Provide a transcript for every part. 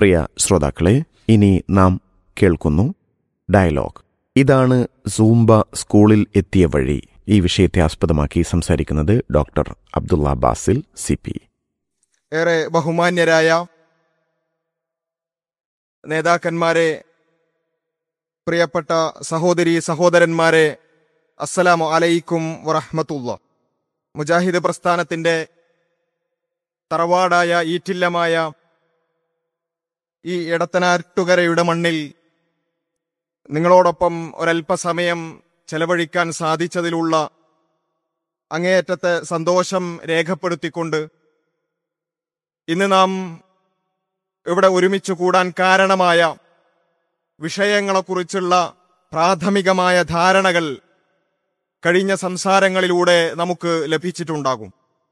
പ്രിയ ശ്രോതാക്കളെ ഇനി നാം കേൾക്കുന്നു ഡയലോഗ് ഇതാണ് സൂംബ സ്കൂളിൽ എത്തിയ വഴി ഈ വിഷയത്തെ ആസ്പദമാക്കി സംസാരിക്കുന്നത് doctor Abdulla Basil C P ഏറെ ബഹുമാന്യരായ നേതാക്കന്മാരെ പ്രിയപ്പെട്ട സഹോദരി സഹോദരന്മാരെ അസ്സലാമു അലൈക്കും വറഹ്മത്തുള്ള മുജാഹിദ് പ്രസ്ഥാനത്തിന്റെ തറവാടായ ഈറ്റില്ലമായ ഈ എടത്തനാട്ടുകരയുടെ മണ്ണിൽ നിങ്ങളോടൊപ്പം ഒരല്പസമയം ചെലവഴിക്കാൻ സാധിച്ചതിലുള്ള അങ്ങേയറ്റത്തെ സന്തോഷം രേഖപ്പെടുത്തിക്കൊണ്ട് ഇന്ന് നാം ഇവിടെ ഒരുമിച്ച് കൂടാൻ കാരണമായ വിഷയങ്ങളെക്കുറിച്ചുള്ള പ്രാഥമികമായ ധാരണകൾ കഴിഞ്ഞ സംസാരങ്ങളിലൂടെ നമുക്ക് ലഭിച്ചിട്ടുണ്ടാകും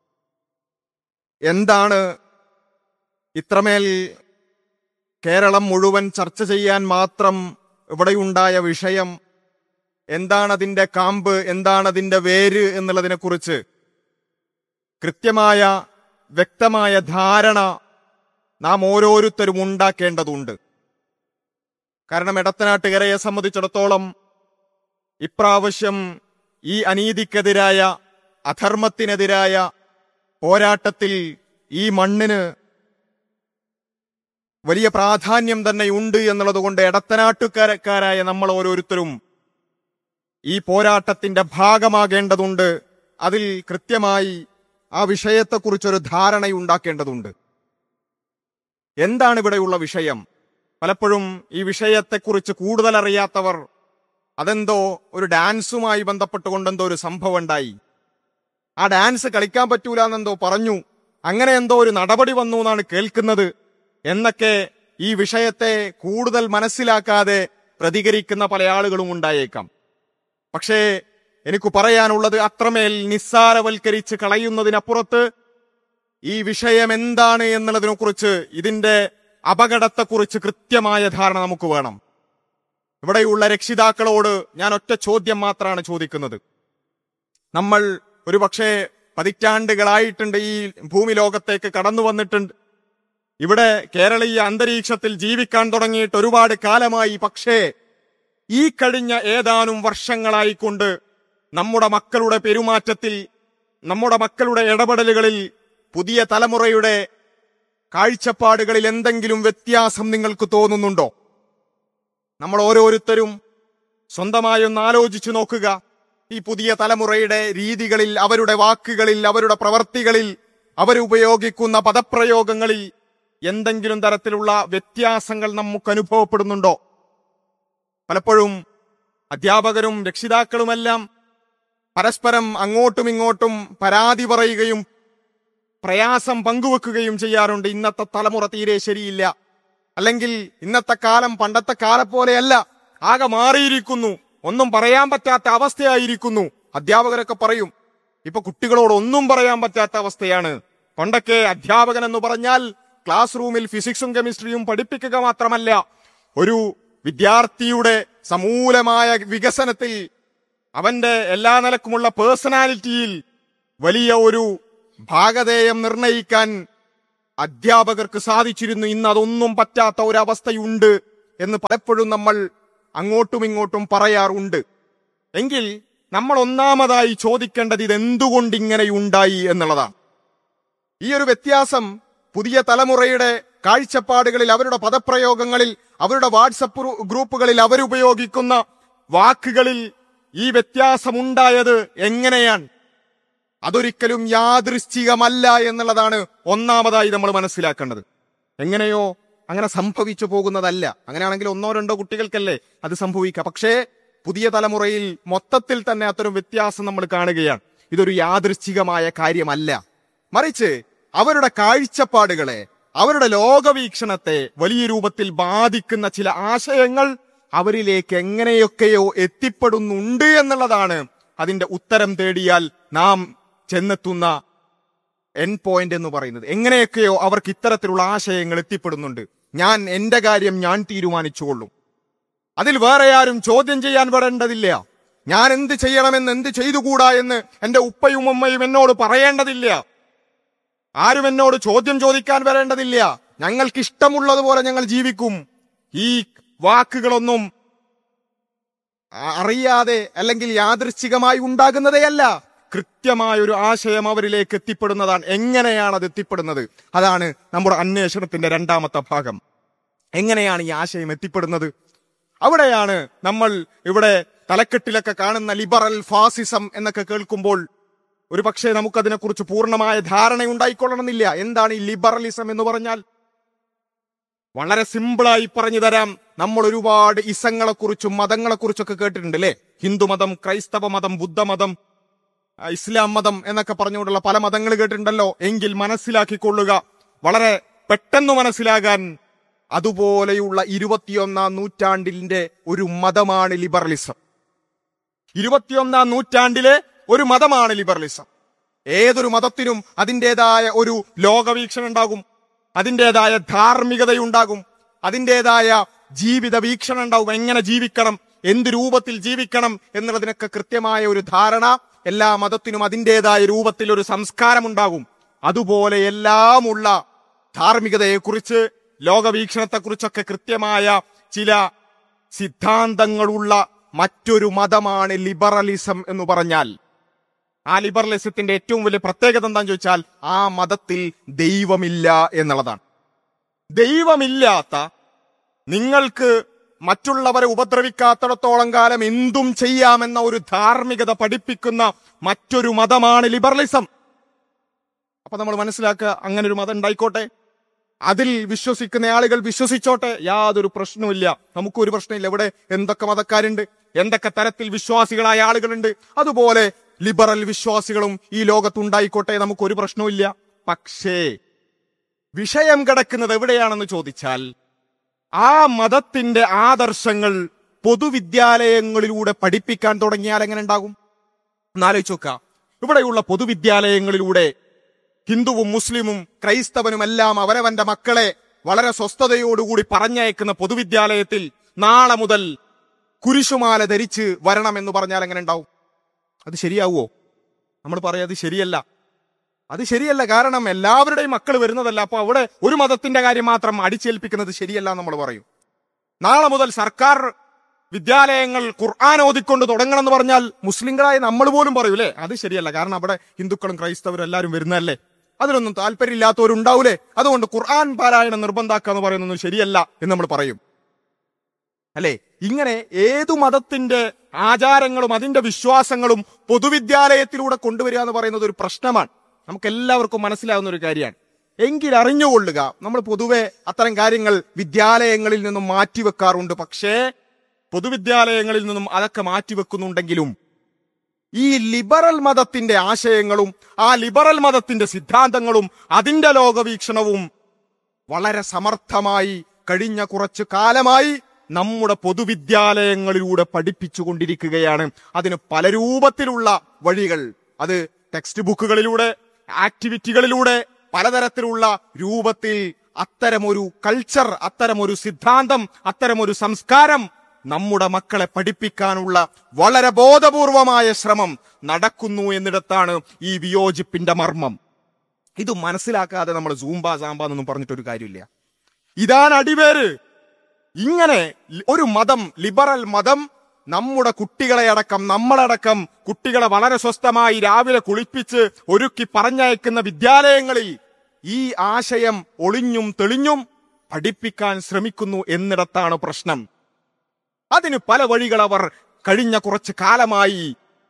എന്താണ് ഇത്രമേൽ കേരളം മുഴുവൻ ചർച്ച ചെയ്യാൻ മാത്രം ഇവിടെയുണ്ടായ വിഷയം എന്താണതിന്റെ കാമ്പ് എന്താണതിന്റെ വേര് എന്നുള്ളതിനെക്കുറിച്ച് കൃത്യമായ വ്യക്തമായ ധാരണ നാം ഓരോരുത്തരും ഉണ്ടാക്കേണ്ടതുണ്ട് കാരണം എടത്തനാട്ടുകരയെ സംബന്ധിച്ചിടത്തോളം ഇപ്രാവശ്യം ഈ അനീതിക്കെതിരായ അധർമ്മത്തിനെതിരായ പോരാട്ടത്തിൽ ഈ മണ്ണിന് വലിയ പ്രാധാന്യം തന്നെ ഉണ്ട് എന്നുള്ളതുകൊണ്ട് എടത്തനാട്ടുകാരക്കാരായ നമ്മൾ ഓരോരുത്തരും ഈ പോരാട്ടത്തിന്റെ ഭാഗമാകേണ്ടതുണ്ട് അതിൽ കൃത്യമായി ആ വിഷയത്തെക്കുറിച്ചൊരു ധാരണയുണ്ടാക്കേണ്ടതുണ്ട് എന്താണ് ഇവിടെയുള്ള വിഷയം പലപ്പോഴും ഈ വിഷയത്തെക്കുറിച്ച് കൂടുതൽ അറിയാത്തവർ അതെന്തോ ഒരു ഡാൻസുമായി ബന്ധപ്പെട്ടുകൊണ്ടെന്തോ ഒരു സംഭവം ഉണ്ടായി ആ ഡാൻസ് കളിക്കാൻ പറ്റൂല എന്നെന്തോ പറഞ്ഞു അങ്ങനെ എന്തോ ഒരു നടപടി വന്നു എന്നാണ് കേൾക്കുന്നത് എന്നൊക്കെ ഈ വിഷയത്തെ കൂടുതൽ മനസ്സിലാക്കാതെ പ്രതികരിക്കുന്ന പല ആളുകളും ഉണ്ടായേക്കാം പക്ഷേ എനിക്ക് പറയാനുള്ളത് അത്രമേൽ നിസ്സാരവൽക്കരിച്ച് കളയുന്നതിനപ്പുറത്ത് ഈ വിഷയം എന്താണ് എന്നുള്ളതിനെ കുറിച്ച് ഇതിന്റെ അപകടത്തെക്കുറിച്ച് കൃത്യമായ ധാരണ നമുക്ക് വേണം ഇവിടെയുള്ള രക്ഷിതാക്കളോട് ഞാൻ ഒറ്റ ചോദ്യം മാത്രമാണ് ചോദിക്കുന്നത് നമ്മൾ ഒരു പക്ഷേ പതിറ്റാണ്ടുകളായിട്ടുണ്ട് ഈ ഭൂമി ലോകത്തേക്ക് കടന്നു വന്നിട്ടുണ്ട് ഇവിടെ കേരളീയ അന്തരീക്ഷത്തിൽ ജീവിക്കാൻ തുടങ്ങിയിട്ട് ഒരുപാട് കാലമായി പക്ഷേ ഈ കഴിഞ്ഞ ഏതാനും വർഷങ്ങളായിക്കൊണ്ട് നമ്മുടെ മക്കളുടെ പെരുമാറ്റത്തിൽ നമ്മുടെ മക്കളുടെ ഇടപെടലുകളിൽ പുതിയ തലമുറയുടെ കാഴ്ചപ്പാടുകളിൽ എന്തെങ്കിലും വ്യത്യാസം നിങ്ങൾക്ക് തോന്നുന്നുണ്ടോ നമ്മൾ ഓരോരുത്തരും സ്വന്തമായി ഒന്ന് ആലോചിച്ചു നോക്കുക ഈ പുതിയ തലമുറയുടെ രീതികളിൽ അവരുടെ വാക്കുകളിൽ അവരുടെ പ്രവർത്തികളിൽ അവരുപയോഗിക്കുന്ന പദപ്രയോഗങ്ങളിൽ എന്തെങ്കിലും തരത്തിലുള്ള വ്യത്യാസങ്ങൾ നമുക്ക് അനുഭവപ്പെടുന്നുണ്ടോ പലപ്പോഴും അധ്യാപകരും രക്ഷിതാക്കളുമെല്ലാം പരസ്പരം അങ്ങോട്ടും ഇങ്ങോട്ടും പരാതി പറയുകയും പ്രയാസം പങ്കുവെക്കുകയും ചെയ്യാറുണ്ട് ഇന്നത്തെ തലമുറ തീരെ ശരിയില്ല അല്ലെങ്കിൽ ഇന്നത്തെ കാലം പണ്ടത്തെ കാലം പോലെയല്ല ആകെ മാറിയിരിക്കുന്നു ഒന്നും പറയാൻ പറ്റാത്ത അവസ്ഥയായിരിക്കുന്നു അധ്യാപകരൊക്കെ പറയും ഇപ്പൊ കുട്ടികളോട് ഒന്നും പറയാൻ പറ്റാത്ത അവസ്ഥയാണ് പണ്ടൊക്കെ അധ്യാപകൻ എന്ന് പറഞ്ഞാൽ ക്ലാസ് റൂമിൽ ഫിസിക്സും കെമിസ്ട്രിയും പഠിപ്പിക്കുക മാത്രമല്ല ഒരു വിദ്യാർത്ഥിയുടെ സമൂലമായ വികസനത്തിൽ അവന്റെ എല്ലാ നിലക്കുമുള്ള പേഴ്സണാലിറ്റിയിൽ വലിയ ഒരു ഭാഗധേയം നിർണയിക്കാൻ അധ്യാപകർക്ക് സാധിച്ചിരുന്നു ഇന്ന് അതൊന്നും പറ്റാത്ത ഒരവസ്ഥയുണ്ട് എന്ന് പലപ്പോഴും നമ്മൾ അങ്ങോട്ടും ഇങ്ങോട്ടും പറയാറുണ്ട് എങ്കിൽ നമ്മൾ ഒന്നാമതായി ചോദിക്കേണ്ടത് ഇത് എന്തുകൊണ്ട് ഇങ്ങനെയുണ്ടായി എന്നുള്ളതാണ് ഈ ഒരു വ്യത്യാസം പുതിയ തലമുറയുടെ കാഴ്ചപ്പാടുകളിൽ അവരുടെ പദപ്രയോഗങ്ങളിൽ അവരുടെ വാട്സപ്പ് ഗ്രൂപ്പുകളിൽ അവരുപയോഗിക്കുന്ന വാക്കുകളിൽ ഈ വ്യത്യാസമുണ്ടായത് എങ്ങനെയാണ് അതൊരിക്കലും യാദൃശ്ചികമല്ല എന്നുള്ളതാണ് ഒന്നാമതായി നമ്മൾ മനസ്സിലാക്കേണ്ടത് എങ്ങനെയോ അങ്ങനെ സംഭവിച്ചു പോകുന്നതല്ല അങ്ങനെയാണെങ്കിൽ ഒന്നോ രണ്ടോ കുട്ടികൾക്കല്ലേ അത് സംഭവിക്കുക പക്ഷേ പുതിയ തലമുറയിൽ മൊത്തത്തിൽ തന്നെ അത്തരം വ്യത്യാസം നമ്മൾ കാണുകയാണ് ഇതൊരു യാദൃശ്ചികമായ കാര്യമല്ല മറിച്ച് അവരുടെ കാഴ്ചപ്പാടുകളെ അവരുടെ ലോകവീക്ഷണത്തെ വലിയ രൂപത്തിൽ ബാധിക്കുന്ന ചില ആശയങ്ങൾ അവരിലേക്ക് എങ്ങനെയൊക്കെയോ എത്തിപ്പെടുന്നുണ്ട് എന്നുള്ളതാണ് അതിന്റെ ഉത്തരം തേടിയാൽ നാം ചെന്നെത്തുന്ന എൻ പോയിന്റ് എന്ന് പറയുന്നത് എങ്ങനെയൊക്കെയോ അവർക്ക് ഇത്തരത്തിലുള്ള ആശയങ്ങൾ എത്തിപ്പെടുന്നുണ്ട് ഞാൻ എന്റെ കാര്യം ഞാൻ തീരുമാനിച്ചുകൊള്ളും അതിൽ വേറെ ആരും ചോദ്യം ചെയ്യാൻ വരേണ്ടതില്ല ഞാൻ എന്ത് ചെയ്യണമെന്ന് എന്ത് ചെയ്തുകൂടാ എന്ന് എന്റെ ഉപ്പയും ഉമ്മയും എന്നോട് പറയേണ്ടതില്ല ആരും എന്നോട് ചോദ്യം ചോദിക്കാൻ വരേണ്ടതില്ല ഞങ്ങൾക്ക് ഇഷ്ടമുള്ളതുപോലെ ഞങ്ങൾ ജീവിക്കും ഈ വാക്കുകളൊന്നും അ- അറിയാതെ അല്ലെങ്കിൽ യാദൃശ്ചികമായി ഉണ്ടാകുന്നതേയല്ല കൃത്യമായ ഒരു ആശയം അവരിലേക്ക് എത്തിപ്പെടുന്നതാണ് എങ്ങനെയാണ് അത് എത്തിപ്പെടുന്നത് അതാണ് നമ്മുടെ അന്വേഷണത്തിന്റെ രണ്ടാമത്തെ ഭാഗം എങ്ങനെയാണ് ഈ ആശയം എത്തിപ്പെടുന്നത് അവിടെയാണ് നമ്മൾ ഇവിടെ തലക്കെട്ടിലൊക്കെ കാണുന്ന ലിബറൽ ഫാസിസം എന്നൊക്കെ കേൾക്കുമ്പോൾ ഒരു പക്ഷേ നമുക്കതിനെക്കുറിച്ച് പൂർണ്ണമായ ധാരണ ഉണ്ടായിക്കൊള്ളണമെന്നില്ല എന്താണ് ഈ ലിബറലിസം എന്ന് പറഞ്ഞാൽ വളരെ സിമ്പിളായി പറഞ്ഞു തരാം നമ്മൾ ഒരുപാട് ഇസങ്ങളെ കുറിച്ചും മതങ്ങളെ കുറിച്ചൊക്കെ കേട്ടിട്ടുണ്ട് അല്ലേ ഹിന്ദുമതം ക്രൈസ്തവ മതം ബുദ്ധമതം ആ, ഇസ്ലാം മതം എന്നൊക്കെ പറഞ്ഞുകൊണ്ടുള്ള പല മതങ്ങൾ കേട്ടിട്ടുണ്ടല്ലോ എങ്കിൽ മനസ്സിലാക്കിക്കൊള്ളുക വളരെ പെട്ടെന്ന് മനസ്സിലാകാൻ അതുപോലെയുള്ള ഇരുപത്തിയൊന്നാം നൂറ്റാണ്ടിന്റെ ഒരു മതമാണ് ലിബറലിസം ഇരുപത്തിയൊന്നാം നൂറ്റാണ്ടിലെ ഒരു മതമാണ് ലിബറലിസം ഏതൊരു മതത്തിനും അതിൻ്റെതായ ഒരു ലോകവീക്ഷണം ഉണ്ടാകും അതിൻ്റെതായ ധാർമ്മികതയുണ്ടാകും അതിൻ്റെതായ ജീവിത വീക്ഷണം ഉണ്ടാകും എങ്ങനെ ജീവിക്കണം എന്ത് രൂപത്തിൽ ജീവിക്കണം എന്നുള്ളതിനൊക്കെ കൃത്യമായ ഒരു ധാരണ എല്ലാ മതത്തിനും അതിൻ്റെതായ രൂപത്തിൽ ഒരു സംസ്കാരം ഉണ്ടാകും അതുപോലെ എല്ലാമുള്ള ധാർമ്മികതയെക്കുറിച്ച് ലോകവീക്ഷണത്തെക്കുറിച്ചൊക്കെ കൃത്യമായ ചില സിദ്ധാന്തങ്ങളുള്ള മറ്റൊരു മതമാണ് ലിബറലിസം എന്ന് പറഞ്ഞാൽ ആ ലിബറലിസത്തിന്റെ ഏറ്റവും വലിയ പ്രത്യേകത എന്താണെന്ന് ചോദിച്ചാൽ ആ മതത്തിൽ ദൈവമില്ല എന്നുള്ളതാണ് ദൈവമില്ലാത്ത നിങ്ങൾക്ക് മറ്റുള്ളവരെ ഉപദ്രവിക്കാത്തിടത്തോളം കാലം എന്തും ചെയ്യാമെന്ന ഒരു ധാർമ്മികത പഠിപ്പിക്കുന്ന മറ്റൊരു മതമാണ് ലിബറലിസം അപ്പൊ നമ്മൾ മനസ്സിലാക്കുക അങ്ങനെ ഒരു മതം ഉണ്ടായിക്കോട്ടെ അതിൽ വിശ്വസിക്കുന്ന ആളുകൾ വിശ്വസിച്ചോട്ടെ യാതൊരു പ്രശ്നവുമില്ല നമുക്കൊരു പ്രശ്നമില്ല ഇവിടെ എന്തൊക്കെ മതക്കാരുണ്ട് എന്തൊക്കെ തരത്തിൽ വിശ്വാസികളായ ആളുകളുണ്ട് അതുപോലെ ലിബറൽ വിശ്വാസികളും ഈ ലോകത്തുണ്ടായിക്കോട്ടെ നമുക്കൊരു പ്രശ്നവുമില്ല പക്ഷേ വിഷയം കിടക്കുന്നത് എവിടെയാണെന്ന് ചോദിച്ചാൽ ആ മതത്തിന്റെ ആദർശങ്ങൾ പൊതുവിദ്യാലയങ്ങളിലൂടെ പഠിപ്പിക്കാൻ തുടങ്ങിയാൽ എങ്ങനെ ഉണ്ടാകും ഒന്നാലോചിച്ച് നോക്കുക ഇവിടെയുള്ള പൊതുവിദ്യാലയങ്ങളിലൂടെ ഹിന്ദുവും മുസ്ലിമും ക്രൈസ്തവനും എല്ലാം അവരവന്റെ മക്കളെ വളരെ സ്വസ്ഥതയോടുകൂടി പറഞ്ഞയക്കുന്ന പൊതുവിദ്യാലയത്തിൽ നാളെ മുതൽ കുരിശുമാല ധരിച്ച് വരണം എന്ന് പറഞ്ഞാൽ എങ്ങനെ ഉണ്ടാവും അത് ശരിയാവുമോ നമ്മൾ പറയാം അത് ശരിയല്ല അത് ശരിയല്ല കാരണം എല്ലാവരുടെയും മക്കൾ വരുന്നതല്ല അപ്പൊ അവിടെ ഒരു മതത്തിന്റെ കാര്യം മാത്രം അടിച്ചേൽപ്പിക്കുന്നത് ശരിയല്ല നമ്മൾ പറയും നാളെ മുതൽ സർക്കാർ വിദ്യാലയങ്ങൾ ഖുർആൻ ഓതിക്കൊണ്ട് തുടങ്ങണം എന്ന് പറഞ്ഞാൽ മുസ്ലിങ്ങളായ നമ്മൾ പോലും പറയൂലേ അത് ശരിയല്ല കാരണം അവിടെ ഹിന്ദുക്കളും ക്രൈസ്തവരും എല്ലാവരും വരുന്നതല്ലേ അതിനൊന്നും താല്പര്യമില്ലാത്തവരുണ്ടാവൂലേ അതുകൊണ്ട് ഖുർആൻ പാരായണം നിർബന്ധാക്കുക എന്ന് പറയുന്നൊന്നും ശരിയല്ല എന്ന് നമ്മൾ പറയും അല്ലെ ഇങ്ങനെ ഏതു മതത്തിന്റെ ആചാരങ്ങളും അതിന്റെ വിശ്വാസങ്ങളും പൊതുവിദ്യാലയത്തിലൂടെ കൊണ്ടുവരിക എന്ന് പറയുന്നത് ഒരു പ്രശ്നമാണ് നമുക്ക് എല്ലാവർക്കും മനസ്സിലാവുന്ന ഒരു കാര്യമാണ് എങ്കിൽ അറിഞ്ഞുകൊള്ളുക നമ്മൾ പൊതുവെ അത്തരം കാര്യങ്ങൾ വിദ്യാലയങ്ങളിൽ നിന്നും മാറ്റിവെക്കാറുണ്ട് പക്ഷേ പൊതുവിദ്യാലയങ്ങളിൽ നിന്നും അതൊക്കെ മാറ്റിവെക്കുന്നുണ്ടെങ്കിലും ഈ ലിബറൽ മതത്തിന്റെ ആശയങ്ങളും ആ ലിബറൽ മതത്തിന്റെ സിദ്ധാന്തങ്ങളും അതിന്റെ ലോകവീക്ഷണവും വളരെ സമർത്ഥമായി കഴിഞ്ഞ കുറച്ചു കാലമായി നമ്മുടെ പൊതുവിദ്യാലയങ്ങളിലൂടെ പഠിപ്പിച്ചുകൊണ്ടിരിക്കുകയാണ് അതിന് പല രൂപത്തിലുള്ള വഴികൾ അത് ടെക്സ്റ്റ് ബുക്കുകളിലൂടെ ആക്ടിവിറ്റികളിലൂടെ പലതരത്തിലുള്ള രൂപത്തിൽ അത്തരമൊരു കൾച്ചർ അത്തരമൊരു സിദ്ധാന്തം അത്തരമൊരു സംസ്കാരം നമ്മുടെ മക്കളെ പഠിപ്പിക്കാനുള്ള വളരെ ബോധപൂർവമായ ശ്രമം നടക്കുന്നു എന്നിടത്താണ് ഈ വിയോജിപ്പിന്റെ മർമ്മം ഇത് മനസ്സിലാക്കാതെ നമ്മൾ സൂംബ സാമ്പ എന്നൊന്നും പറഞ്ഞിട്ടൊരു കാര്യമില്ല ഇതാണ് അടിവേര് ഇങ്ങനെ ഒരു മതം ലിബറൽ മതം നമ്മുടെ കുട്ടികളെ അടക്കം നമ്മളടക്കം കുട്ടികളെ വളരെ സ്വസ്ഥമായി രാവിലെ കുളിപ്പിച്ച് ഒരുക്കി പറഞ്ഞയക്കുന്ന വിദ്യാലയങ്ങളിൽ ഈ ആശയം ഒളിഞ്ഞും തെളിഞ്ഞും പഠിപ്പിക്കാൻ ശ്രമിക്കുന്നു എന്നിടത്താണ് പ്രശ്നം അതിന് പല വഴികൾ അവർ കഴിഞ്ഞ കുറച്ച് കാലമായി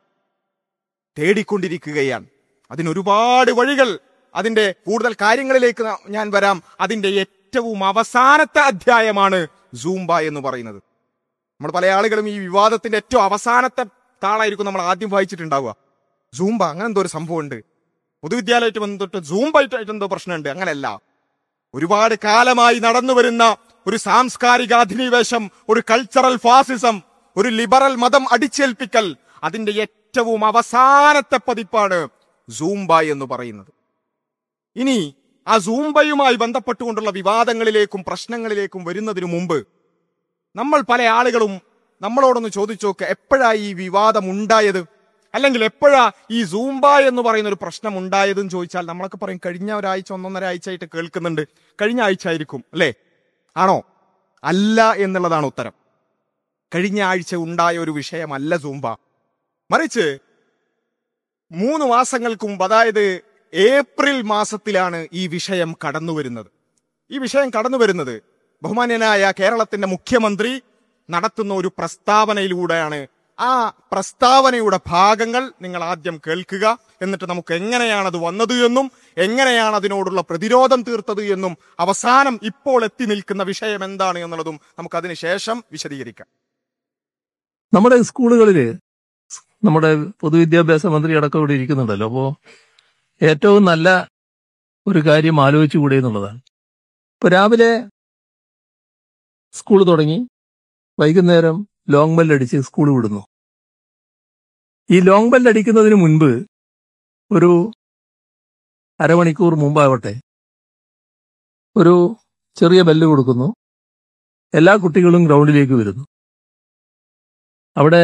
തേടിക്കൊണ്ടിരിക്കുകയാണ് അതിനൊരുപാട് വഴികൾ അതിന്റെ കൂടുതൽ കാര്യങ്ങളിലേക്ക് ന- ഞാൻ വരാം അതിന്റെ ഏറ്റവും അവസാനത്തെ അധ്യായമാണ് സൂംബ എന്ന് പറയുന്നത് നമ്മൾ പല ആളുകളും ഈ വിവാദത്തിന്റെ ഏറ്റവും അവസാനത്തെ താളായിരിക്കും നമ്മൾ ആദ്യം വായിച്ചിട്ടുണ്ടാവുക സൂംബ അങ്ങനെ എന്തോ ഒരു സംഭവമുണ്ട് പൊതുവിദ്യാലയമായിട്ട് ബന്ധപ്പെട്ട് സൂംബായിട്ട് എന്തോ പ്രശ്നമുണ്ട് അങ്ങനെയല്ല ഒരുപാട് കാലമായി നടന്നു വരുന്ന ഒരു സാംസ്കാരിക അധിനിവേശം ഒരു കൾച്ചറൽ ഫാസിസം ഒരു ലിബറൽ മതം അടിച്ചേൽപ്പിക്കൽ അതിന്റെ ഏറ്റവും അവസാനത്തെ പതിപ്പാണ് സൂംബ എന്ന് പറയുന്നത് ഇനി ആ സൂംബയുമായി ബന്ധപ്പെട്ടുകൊണ്ടുള്ള വിവാദങ്ങളിലേക്കും പ്രശ്നങ്ങളിലേക്കും വരുന്നതിനു മുമ്പ് നമ്മൾ പല ആളുകളും നമ്മളോടൊന്ന് ചോദിച്ചു നോക്കുക എപ്പോഴാ ഈ വിവാദം ഉണ്ടായത് അല്ലെങ്കിൽ എപ്പോഴാ ഈ സൂംബ എന്ന് പറയുന്ന ഒരു പ്രശ്നം ഉണ്ടായതെന്ന് ചോദിച്ചാൽ നമ്മളൊക്കെ പറയും കഴിഞ്ഞ ഒരാഴ്ച ഒന്നൊന്നര ആഴ്ചയായിട്ട് കേൾക്കുന്നുണ്ട് കഴിഞ്ഞ ആഴ്ച ആയിരിക്കും അല്ലേ ആണോ അല്ല എന്നുള്ളതാണ് ഉത്തരം കഴിഞ്ഞ ആഴ്ച ഉണ്ടായ ഒരു വിഷയമല്ല സൂംബ മറിച്ച് മൂന്ന് മാസങ്ങൾക്ക് മുമ്പ് അതായത് ഏപ്രിൽ മാസത്തിലാണ് ഈ വിഷയം കടന്നു വരുന്നത് ഈ വിഷയം കടന്നു വരുന്നത് ബഹുമാന്യനായ കേരളത്തിന്റെ മുഖ്യമന്ത്രി നടത്തുന്ന ഒരു പ്രസ്താവനയിലൂടെയാണ് ആ പ്രസ്താവനയുടെ ഭാഗങ്ങൾ നിങ്ങൾ ആദ്യം കേൾക്കുക എന്നിട്ട് നമുക്ക് എങ്ങനെയാണ് അത് വന്നത് എന്നും എങ്ങനെയാണ് അതിനോടുള്ള പ്രതിരോധം തീർത്തത് എന്നും അവസാനം ഇപ്പോൾ എത്തി നിൽക്കുന്ന വിഷയം എന്താണ് എന്നുള്ളതും നമുക്ക് അതിന് ശേഷം വിശദീകരിക്കാം നമ്മുടെ സ്കൂളുകളില് നമ്മുടെ പൊതുവിദ്യാഭ്യാസ മന്ത്രി അടക്കം ഇവിടെ ഇരിക്കുന്നുണ്ടല്ലോ അപ്പോ ഏറ്റവും നല്ല ഒരു കാര്യം ആലോചിച്ചുകൂടെ എന്നുള്ളതാണ് ഇപ്പൊ രാവിലെ സ്കൂൾ തുടങ്ങി വൈകുന്നേരം ലോങ് ബെല്ലടിച്ച് സ്കൂൾ വിടുന്നു ഈ ലോങ് ബെല്ലടിക്കുന്നതിന് മുൻപ് ഒരു അരമണിക്കൂർ മുമ്പാവട്ടെ ഒരു ചെറിയ ബെല്ല് കൊടുക്കുന്നു എല്ലാ കുട്ടികളും ഗ്രൗണ്ടിലേക്ക് വരുന്നു അവിടെ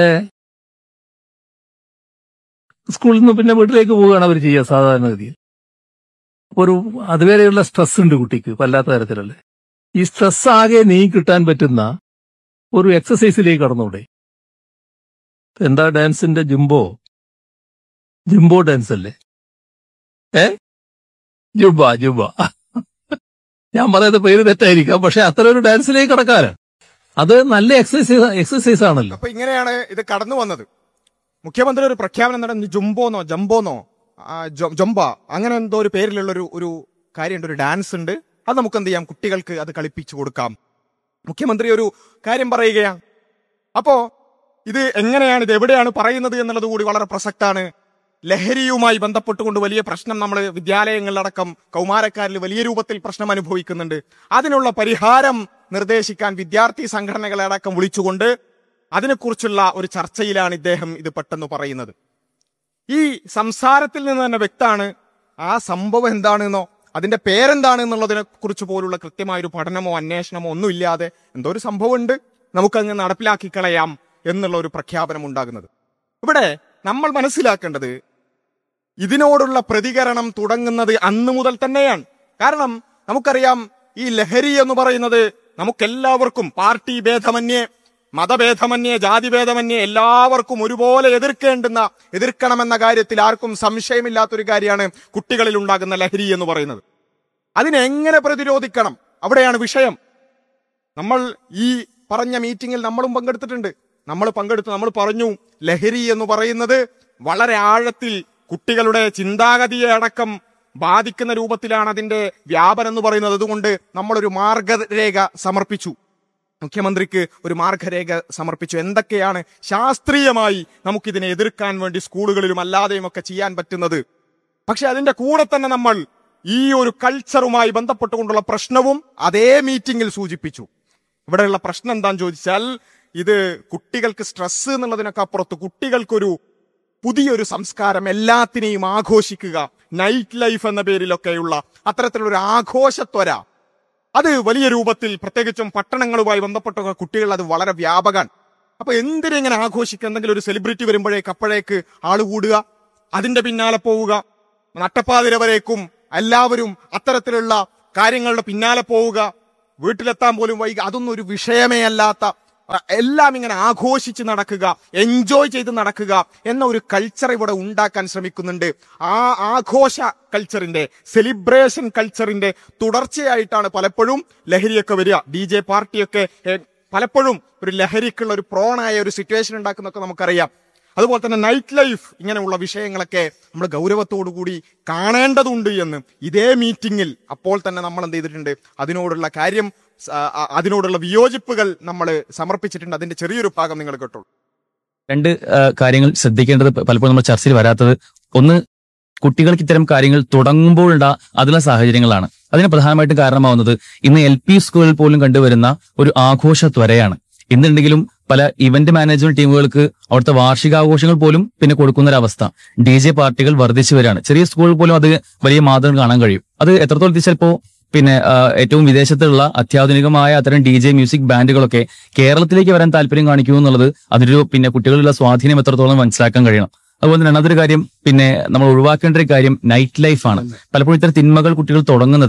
സ്കൂളിൽ നിന്ന് പിന്നെ വീട്ടിലേക്ക് പോവുകയാണ് അവർ ചെയ്യുക സാധാരണഗതിയിൽ അപ്പൊ ഒരു അതുവരെയുള്ള സ്ട്രെസ് ഉണ്ട് കുട്ടിക്ക് വല്ലാത്ത തരത്തിലല്ലേ ഈ സ്ട്രെസ് ആകെ നീങ്ങി കിട്ടാൻ പറ്റുന്ന ഒരു എക്സസൈസിലേക്ക് കടന്നൂടെ എന്താ ഡാൻസിന്റെ ജുംബോ ജുംബോ ഡാൻസ് അല്ലേ ഏ ജുബ ജുബ ഞാൻ പറയുന്ന പേര് തെറ്റായിരിക്കാം പക്ഷെ അത്തരം ഒരു ഡാൻസിലേക്ക് കടക്കാറ് അത് നല്ല എക്സസൈസ് എക്സസൈസ് ആണല്ലോ അപ്പൊ ഇങ്ങനെയാണ് ഇത് കടന്നു വന്നത് മുഖ്യമന്ത്രി ഒരു പ്രഖ്യാപനം നടന്നു ജുംബോന്നോ ജംബോന്നോ ആ, ജൊ- ജൊമ്പ അങ്ങനെ എന്തോ ഒരു പേരിലുള്ള ഒരു ഒരു കാര്യമുണ്ട് ഒരു ഡാൻസ് ഉണ്ട് അത് നമുക്ക് എന്ത് ചെയ്യാം കുട്ടികൾക്ക് അത് കളിപ്പിച്ചു കൊടുക്കാം മുഖ്യമന്ത്രി ഒരു കാര്യം പറയുകയാണ് അപ്പോ ഇത് എങ്ങനെയാണ് ഇത് എവിടെയാണ് പറയുന്നത് എന്നുള്ളത് കൂടി വളരെ പ്രസക്താണ് ലഹരിയുമായി ബന്ധപ്പെട്ടുകൊണ്ട് വലിയ പ്രശ്നം നമ്മൾ വിദ്യാലയങ്ങളിലടക്കം കൗമാരക്കാരിൽ വലിയ രൂപത്തിൽ പ്രശ്നം അനുഭവിക്കുന്നുണ്ട് അതിനുള്ള പരിഹാരം നിർദ്ദേശിക്കാൻ വിദ്യാർത്ഥി സംഘടനകളെ അടക്കം വിളിച്ചുകൊണ്ട് അതിനെക്കുറിച്ചുള്ള ഒരു ചർച്ചയിലാണ് ഇദ്ദേഹം ഇത് പെട്ടെന്ന് പറയുന്നത് ഈ സംസാരത്തിൽ നിന്ന് തന്നെ വ്യക്താണ് ആ സംഭവം എന്താണെന്നോ അതിന്റെ പേരെന്താണ് എന്നുള്ളതിനെ കുറിച്ച് പോലുള്ള കൃത്യമായ ഒരു പഠനമോ അന്വേഷണമോ ഒന്നുമില്ലാതെ എന്തോ ഒരു സംഭവമുണ്ട് നമുക്കങ്ങ് നടപ്പിലാക്കി കളയാം എന്നുള്ള ഒരു പ്രഖ്യാപനം ഉണ്ടാകുന്നത് ഇവിടെ നമ്മൾ മനസ്സിലാക്കേണ്ടത് ഇതിനോടുള്ള പ്രതികരണം തുടങ്ങുന്നത് അന്ന് മുതൽ തന്നെയാണ് കാരണം നമുക്കറിയാം ഈ ലഹരി എന്ന് പറയുന്നത് നമുക്കെല്ലാവർക്കും പാർട്ടി ഭേദമന്യേ മതഭേദമന്യേ ജാതിഭേദമന്യേ എല്ലാവർക്കും ഒരുപോലെ എതിർക്കേണ്ടുന്ന എതിർക്കണമെന്ന കാര്യത്തിൽ ആർക്കും സംശയമില്ലാത്തൊരു കാര്യമാണ് കുട്ടികളിൽ ഉണ്ടാകുന്ന ലഹരി എന്ന് പറയുന്നത് അതിനെങ്ങനെ പ്രതിരോധിക്കണം അവിടെയാണ് വിഷയം നമ്മൾ ഈ പറഞ്ഞ മീറ്റിംഗിൽ നമ്മളും പങ്കെടുത്തിട്ടുണ്ട് നമ്മൾ പങ്കെടുത്തു നമ്മൾ പറഞ്ഞു ലഹരി എന്ന് പറയുന്നത് വളരെ ആഴത്തിൽ കുട്ടികളുടെ ചിന്താഗതിയെ അടക്കം ബാധിക്കുന്ന രൂപത്തിലാണ് അതിന്റെ വ്യാപനം എന്ന് പറയുന്നത് അതുകൊണ്ട് നമ്മളൊരു മാർഗരേഖ സമർപ്പിച്ചു മുഖ്യമന്ത്രിക്ക് ഒരു മാർഗരേഖ സമർപ്പിച്ചു എന്തൊക്കെയാണ് ശാസ്ത്രീയമായി നമുക്കിതിനെ എതിർക്കാൻ വേണ്ടി സ്കൂളുകളിലും അല്ലാതെയും ഒക്കെ ചെയ്യാൻ പറ്റുന്നത് പക്ഷെ അതിന്റെ കൂടെ തന്നെ നമ്മൾ ഈ ഒരു കൾച്ചറുമായി ബന്ധപ്പെട്ടുകൊണ്ടുള്ള പ്രശ്നവും അതേ മീറ്റിംഗിൽ സൂചിപ്പിച്ചു ഇവിടെയുള്ള പ്രശ്നം എന്താന്ന് ചോദിച്ചാൽ ഇത് കുട്ടികൾക്ക് സ്ട്രെസ് എന്നുള്ളതിനൊക്കെ അപ്പുറത്ത് കുട്ടികൾക്കൊരു പുതിയൊരു സംസ്കാരം എല്ലാത്തിനെയും ആഘോഷിക്കുക നൈറ്റ് ലൈഫ് എന്ന പേരിലൊക്കെയുള്ള അത്തരത്തിലുള്ള ഒരു ആഘോഷത്വര അത് വലിയ രൂപത്തിൽ പ്രത്യേകിച്ചും പട്ടണങ്ങളുമായി ബന്ധപ്പെട്ട കുട്ടികൾ അത് വളരെ വ്യാപകാൻ അപ്പൊ എന്തിനെങ്ങനെ ആഘോഷിക്കുക എന്തെങ്കിലും ഒരു സെലിബ്രിറ്റി വരുമ്പോഴേക്ക് അപ്പോഴേക്ക് ആള് കൂടുക അതിന്റെ പിന്നാലെ പോവുക നട്ടപ്പാതിര വരേക്കും എല്ലാവരും അത്തരത്തിലുള്ള കാര്യങ്ങളുടെ പിന്നാലെ പോവുക വീട്ടിലെത്താൻ പോലും വൈകി അതൊന്നും ഒരു വിഷയമേ അല്ലാത്ത അഹ് എല്ലാം ഇങ്ങനെ ആഘോഷിച്ച് നടക്കുക എൻജോയ് ചെയ്ത് നടക്കുക എന്ന ഒരു കൾച്ചർ ഇവിടെ ഉണ്ടാക്കാൻ ശ്രമിക്കുന്നുണ്ട് ആ ആഘോഷ കൾച്ചറിന്റെ സെലിബ്രേഷൻ കൾച്ചറിന്റെ തുടർച്ചയായിട്ടാണ് പലപ്പോഴും ലഹരിയൊക്കെ വരിക ഡി ജെ പാർട്ടിയൊക്കെ ഏഹ്, പലപ്പോഴും ഒരു ലഹരിക്കുള്ള ഒരു പ്രോണായ ഒരു സിറ്റുവേഷൻ ഉണ്ടാക്കുന്നൊക്കെ നമുക്കറിയാം അതുപോലെ തന്നെ നൈറ്റ് ലൈഫ് ഇങ്ങനെയുള്ള വിഷയങ്ങളൊക്കെ നമ്മൾ ഗൗരവത്തോടു കൂടി കാണേണ്ടതുണ്ട് എന്ന് ഇതേ മീറ്റിംഗിൽ അപ്പോൾ തന്നെ നമ്മൾ എന്ത് ചെയ്തിട്ടുണ്ട് അതിനോടുള്ള കാര്യം സ- ആ- അതിനോടുള്ള വിയോജിപ്പുകൾ നമ്മൾ സമർപ്പിച്ചിട്ടുണ്ട് അതിന്റെ ചെറിയൊരു ഭാഗം നിങ്ങൾ കേട്ടോളൂ രണ്ട് ആ, കാര്യങ്ങൾ ശ്രദ്ധിക്കേണ്ടത് പ- പലപ്പോഴും നമ്മൾ ചർച്ചയിൽ വരാത്തത് ഒന്ന് കുട്ടികൾക്ക് ഇത്തരം കാര്യങ്ങൾ തുടങ്ങുമ്പോഴുള്ള അതിലുള്ള സാഹചര്യങ്ങളാണ് അതിന് പ്രധാനമായിട്ടും കാരണമാവുന്നത് ഇന്ന് എൽ പി സ്കൂളിൽ പോലും കണ്ടുവരുന്ന ഒരു ആഘോഷ ത്വരയാണ് ഇന്നുണ്ടെങ്കിലും പല ഇവന്റ് മാനേജ്മെന്റ് ടീമുകൾക്ക് അവിടുത്തെ വാർഷികാഘോഷങ്ങൾ പോലും പിന്നെ കൊടുക്കുന്ന ഒരു അവസ്ഥ ഡി ജെ പാർട്ടികൾ വർദ്ധിച്ചു വരികയാണ് ചെറിയ സ്കൂളിൽ പോലും അത് വലിയ മാതൃക കാണാൻ കഴിയും അത് എത്രത്തോളം ചിലപ്പോ പിന്നെ ആ, ഏറ്റവും വിദേശത്തുള്ള അത്യാധുനികമായ അത്തരം ഡി ജെ മ്യൂസിക് ബാൻഡുകളൊക്കെ കേരളത്തിലേക്ക് വരാൻ താല്പര്യം കാണിക്കൂ എന്നുള്ളത് അതിലൊരു പിന്നെ കുട്ടികളിലുള്ള സ്വാധീനം എത്രത്തോളം മനസ്സിലാക്കാൻ കഴിയണം അതുപോലെ തന്നെ രണ്ടാമതൊരു കാര്യം പിന്നെ നമ്മൾ ഒഴിവാക്കേണ്ട ഒരു കാര്യം നൈറ്റ് ലൈഫാണ് പലപ്പോഴും ഇത്തരം തിന്മകൾ കുട്ടികൾ തുടങ്ങുന്നത്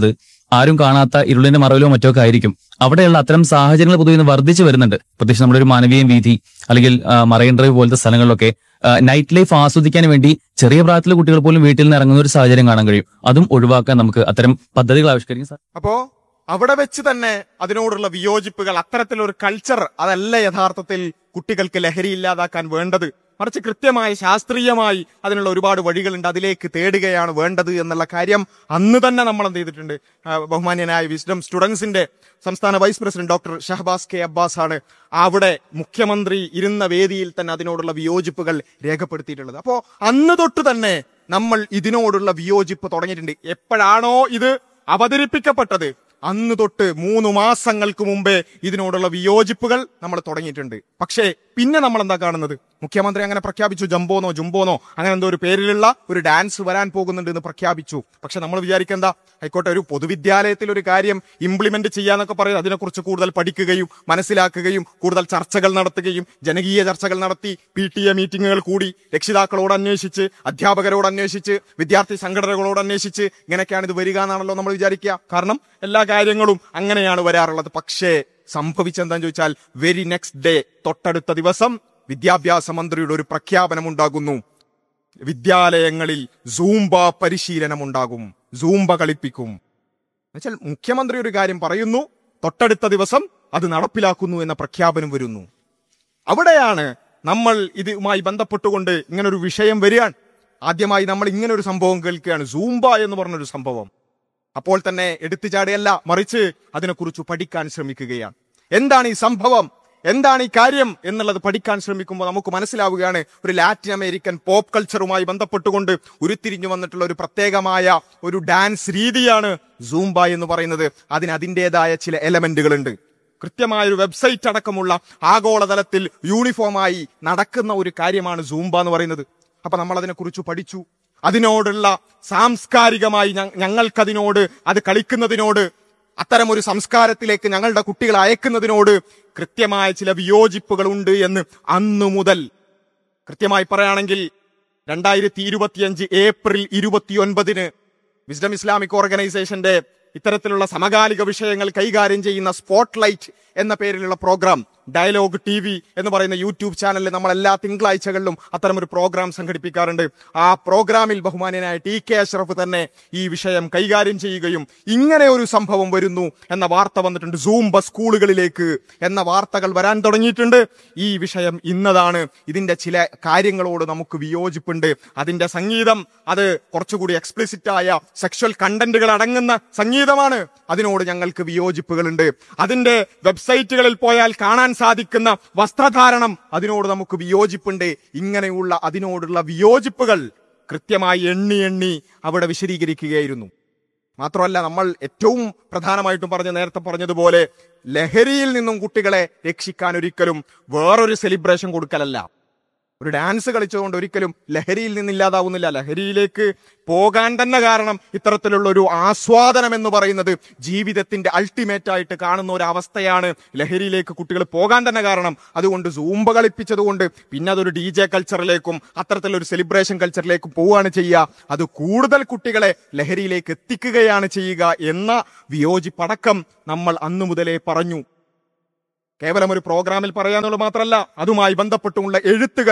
ആരും കാണാത്ത ഇരുളിന്റെ മറവിലോ മറ്റോ ഒക്കെ ആയിരിക്കും അവിടെയുള്ള അത്തരം സാഹചര്യങ്ങൾ പൊതുവെ ഇന്ന് വർദ്ധിച്ചു വരുന്നുണ്ട് പ്രത്യേകിച്ച് നമ്മുടെ ഒരു മാനവീയം വീഥി അല്ലെങ്കിൽ ആ, മറൈൻ ഡ്രൈവ് പോലത്തെ സ്ഥലങ്ങളിലൊക്കെ ആ, നൈറ്റ് ലൈഫ് ആസ്വദിക്കാൻ വേണ്ടി ചെറിയ പ്രായത്തിലെ കുട്ടികൾ പോലും വീട്ടിൽ നിന്ന് ഇറങ്ങുന്ന ഒരു സാഹചര്യം കാണാൻ കഴിയും അതും ഒഴിവാക്കാൻ നമുക്ക് അത്തരം പദ്ധതികൾ ആവിഷ്കരിക്കും സാർ അപ്പോ അവിടെ വെച്ച് തന്നെ അതിനോടുള്ള വിയോജിപ്പുകൾ അത്തരത്തിലൊരു കൾച്ചർ അതല്ല യഥാർത്ഥത്തിൽ കുട്ടികൾക്ക് ലഹരി ഇല്ലാതാക്കാൻ വേണ്ടത് മറിച്ച് കൃത്യമായി ശാസ്ത്രീയമായി അതിനുള്ള ഒരുപാട് വഴികളുണ്ട് അതിലേക്ക് തേടുകയാണ് വേണ്ടത് എന്നുള്ള കാര്യം അന്ന് തന്നെ നമ്മൾ എന്ത് ചെയ്തിട്ടുണ്ട് ആ, ബഹുമാന്യനായ വിസ്ഡം സ്റ്റുഡൻസിന്റെ സംസ്ഥാന vice president doctor Shahabaz K Abbas ആണ് അവിടെ മുഖ്യമന്ത്രി ഇരുന്ന വേദിയിൽ തന്നെ അതിനോടുള്ള വിയോജിപ്പുകൾ രേഖപ്പെടുത്തിയിട്ടുള്ളത് അപ്പോ അന്ന് തൊട്ട് തന്നെ നമ്മൾ ഇതിനോടുള്ള വിയോജിപ്പ് തുടങ്ങിയിട്ടുണ്ട് എപ്പോഴാണോ ഇത് അവതരിപ്പിക്കപ്പെട്ടത് അന്ന് തൊട്ട് മൂന്ന് മാസങ്ങൾക്ക് മുമ്പേ ഇതിനോടുള്ള വിയോജിപ്പുകൾ നമ്മൾ തുടങ്ങിയിട്ടുണ്ട് പക്ഷേ പിന്നെ നമ്മൾ എന്താ കാണുന്നത് മുഖ്യമന്ത്രി അങ്ങനെ പ്രഖ്യാപിച്ചു ജംബോന്നോ ജുംബോന്നോ അങ്ങനെ എന്തോ ഒരു പേരിലുള്ള ഒരു ഡാൻസ് വരാൻ പോകുന്നുണ്ട് എന്ന് പ്രഖ്യാപിച്ചു പക്ഷെ നമ്മൾ വിചാരിക്കുന്ന ആയിക്കോട്ടെ ഒരു പൊതുവിദ്യാലയത്തിൽ ഒരു കാര്യം ഇംപ്ലിമെന്റ് ചെയ്യാന്നൊക്കെ പറയുന്നത് അതിനെക്കുറിച്ച് കൂടുതൽ പഠിക്കുകയും മനസ്സിലാക്കുകയും കൂടുതൽ ചർച്ചകൾ നടത്തുകയും ജനകീയ ചർച്ചകൾ നടത്തി പി ടി എ മീറ്റിങ്ങുകൾ കൂടി രക്ഷിതാക്കളോട് അന്വേഷിച്ച് അധ്യാപകരോട് അന്വേഷിച്ച് വിദ്യാർത്ഥി സംഘടനകളോട് അന്വേഷിച്ച് ഇങ്ങനെയൊക്കെയാണ് ഇത് വരിക എന്നാണല്ലോ നമ്മൾ വിചാരിക്കുക കാരണം എല്ലാ കാര്യങ്ങളും അങ്ങനെയാണ് വരാറുള്ളത് പക്ഷേ സംഭവിച്ചെന്താന്ന് ചോദിച്ചാൽ വെരി നെക്സ്റ്റ് ഡേ തൊട്ടടുത്ത ദിവസം വിദ്യാഭ്യാസ മന്ത്രിയുടെ ഒരു പ്രഖ്യാപനം ഉണ്ടാകുന്നു വിദ്യാലയങ്ങളിൽ സൂംബ പരിശീലനം ഉണ്ടാകും സൂംബ കളിപ്പിക്കും എന്നുവെച്ചാൽ മുഖ്യമന്ത്രി ഒരു കാര്യം പറയുന്നു തൊട്ടടുത്ത ദിവസം അത് നടപ്പിലാക്കുന്നു എന്ന പ്രഖ്യാപനം വരുന്നു അവിടെയാണ് നമ്മൾ ഇതുമായി ബന്ധപ്പെട്ടുകൊണ്ട് ഇങ്ങനൊരു വിഷയം വരികയാണ് ആദ്യമായി നമ്മൾ ഇങ്ങനെ ഒരു സംഭവം കേൾക്കുകയാണ് സൂംബ എന്ന് പറഞ്ഞൊരു സംഭവം അപ്പോൾ തന്നെ എടുത്തുചാടിയല്ല മറിച്ച് അതിനെക്കുറിച്ച് പഠിക്കാൻ ശ്രമിക്കുകയാണ് എന്താണ് ഈ സംഭവം എന്താണ് ഈ കാര്യം എന്നുള്ളത് പഠിക്കാൻ ശ്രമിക്കുമ്പോൾ നമുക്ക് മനസ്സിലാവുകയാണ് ഒരു ലാറ്റിൻ അമേരിക്കൻ പോപ്പ് കൾച്ചറുമായി ബന്ധപ്പെട്ടുകൊണ്ട് ഉരുത്തിരിഞ്ഞു വന്നിട്ടുള്ള ഒരു പ്രത്യേകമായ ഒരു ഡാൻസ് രീതിയാണ് സൂംബ എന്ന് പറയുന്നത് അതിന് അതിൻ്റെതായ ചില എലമെന്റുകളുണ്ട് കൃത്യമായ ഒരു വെബ്സൈറ്റ് അടക്കമുള്ള ആഗോളതലത്തിൽ യൂണിഫോമായി നടക്കുന്ന ഒരു കാര്യമാണ് സൂംബ എന്ന് പറയുന്നത് അപ്പൊ നമ്മൾ അതിനെക്കുറിച്ച് പഠിച്ചു അതിനോടുള്ള സാംസ്കാരികമായി ഞ- ഞങ്ങൾക്കതിനോട് അത് കളിക്കുന്നതിനോട് അത്തരമൊരു സംസ്കാരത്തിലേക്ക് ഞങ്ങളുടെ കുട്ടികളെ അയക്കുന്നതിനോട് കൃത്യമായ ചില വിയോജിപ്പുകൾ ഉണ്ട് എന്ന് അന്നു മുതൽ കൃത്യമായി പറയുകയാണെങ്കിൽ രണ്ടായിരത്തി ഇരുപത്തിയഞ്ച് ഏപ്രിൽ ഇരുപത്തിയൊൻപതിന് വിസ്ഡം ഇസ്ലാമിക് ഓർഗനൈസേഷന്റെ ഇത്തരത്തിലുള്ള സമകാലിക വിഷയങ്ങൾ കൈകാര്യം ചെയ്യുന്ന സ്പോട്ട്ലൈറ്റ് എന്ന പേരിലുള്ള പ്രോഗ്രാം ഡയലോഗ് ടി വി എന്ന് പറയുന്ന യൂട്യൂബ് ചാനലിൽ നമ്മൾ എല്ലാ തിങ്കളാഴ്ചകളിലും അത്തരമൊരു പ്രോഗ്രാം സംഘടിപ്പിക്കാറുണ്ട് ആ പ്രോഗ്രാമിൽ ബഹുമാന്യനായ ടി കെ അഷ്റഫ് തന്നെ ഈ വിഷയം കൈകാര്യം ചെയ്യുകയും ഇങ്ങനെ ഒരു സംഭവം വരുന്നു എന്ന വാർത്ത വന്നിട്ടുണ്ട് സൂംബ സ്കൂളുകളിലേക്ക് എന്ന വാർത്തകൾ വരാൻ തുടങ്ങിയിട്ടുണ്ട് ഈ വിഷയം ഇന്നതാണ് ഇതിന്റെ ചില കാര്യങ്ങളോട് നമുക്ക് വിയോജിപ്പുണ്ട് അതിന്റെ സംഗീതം അത് കുറച്ചുകൂടി എക്സ്പ്ലിസിറ്റ് ആയ സെക്ഷൽ കണ്ടന്റുകൾ അടങ്ങുന്ന സംഗീതമാണ് അതിനോട് ഞങ്ങൾക്ക് വിയോജിപ്പുകളുണ്ട് അതിന്റെ വെബ്സൈറ്റുകളിൽ പോയാൽ കാണാൻ സാധിക്കുന്ന വസ്ത്രധാരണം അതിനോട് നമുക്ക് വിയോജിപ്പുണ്ട് ഇങ്ങനെയുള്ള അതിനോടുള്ള വിയോജിപ്പുകൾ കൃത്യമായി എണ്ണി എണ്ണി അവിടെ വിശദീകരിക്കുകയായിരുന്നു മാത്രമല്ല നമ്മൾ ഏറ്റവും പ്രധാനമായിട്ടും പറഞ്ഞ നേരത്തെ പറഞ്ഞതുപോലെ ലഹരിയിൽ നിന്നും കുട്ടികളെ രക്ഷിക്കാൻ ഒരിക്കലും വേറൊരു സെലിബ്രേഷൻ കൊടുക്കലല്ല ഒരു ഡാൻസ് കളിച്ചുകൊണ്ട് ഒരിക്കലും ലഹരിയിൽ നിന്നില്ലാതാവുന്നില്ല ലഹരിയിലേക്ക് പോകാൻ തന്നെ കാരണം ഇത്തരത്തിലുള്ള ഒരു ആസ്വാദനം എന്ന് പറയുന്നത് ജീവിതത്തിന്റെ അൾട്ടിമേറ്റ് ആയിട്ട് കാണുന്ന ഒരു അവസ്ഥയാണ് ലഹരിയിലേക്ക് കുട്ടികൾ പോകാൻ തന്നെ കാരണം അതുകൊണ്ട് സൂമ്പ കളിപ്പിച്ചതുകൊണ്ട് പിന്നെ അതൊരു ഡി ജെ കൾച്ചറിലേക്കും അത്തരത്തിലൊരു സെലിബ്രേഷൻ കൾച്ചറിലേക്കും പോവുകയാണ് ചെയ്യുക അത് കൂടുതൽ കുട്ടികളെ ലഹരിയിലേക്ക് എത്തിക്കുകയാണ് ചെയ്യുക എന്ന വിയോജിപ്പടക്കം നമ്മൾ അന്നു മുതലേ പറഞ്ഞു കേവലം ഒരു പ്രോഗ്രാമിൽ പറയാന്നുള്ളത് മാത്രമല്ല അതുമായി ബന്ധപ്പെട്ടുള്ള എഴുത്തുകൾ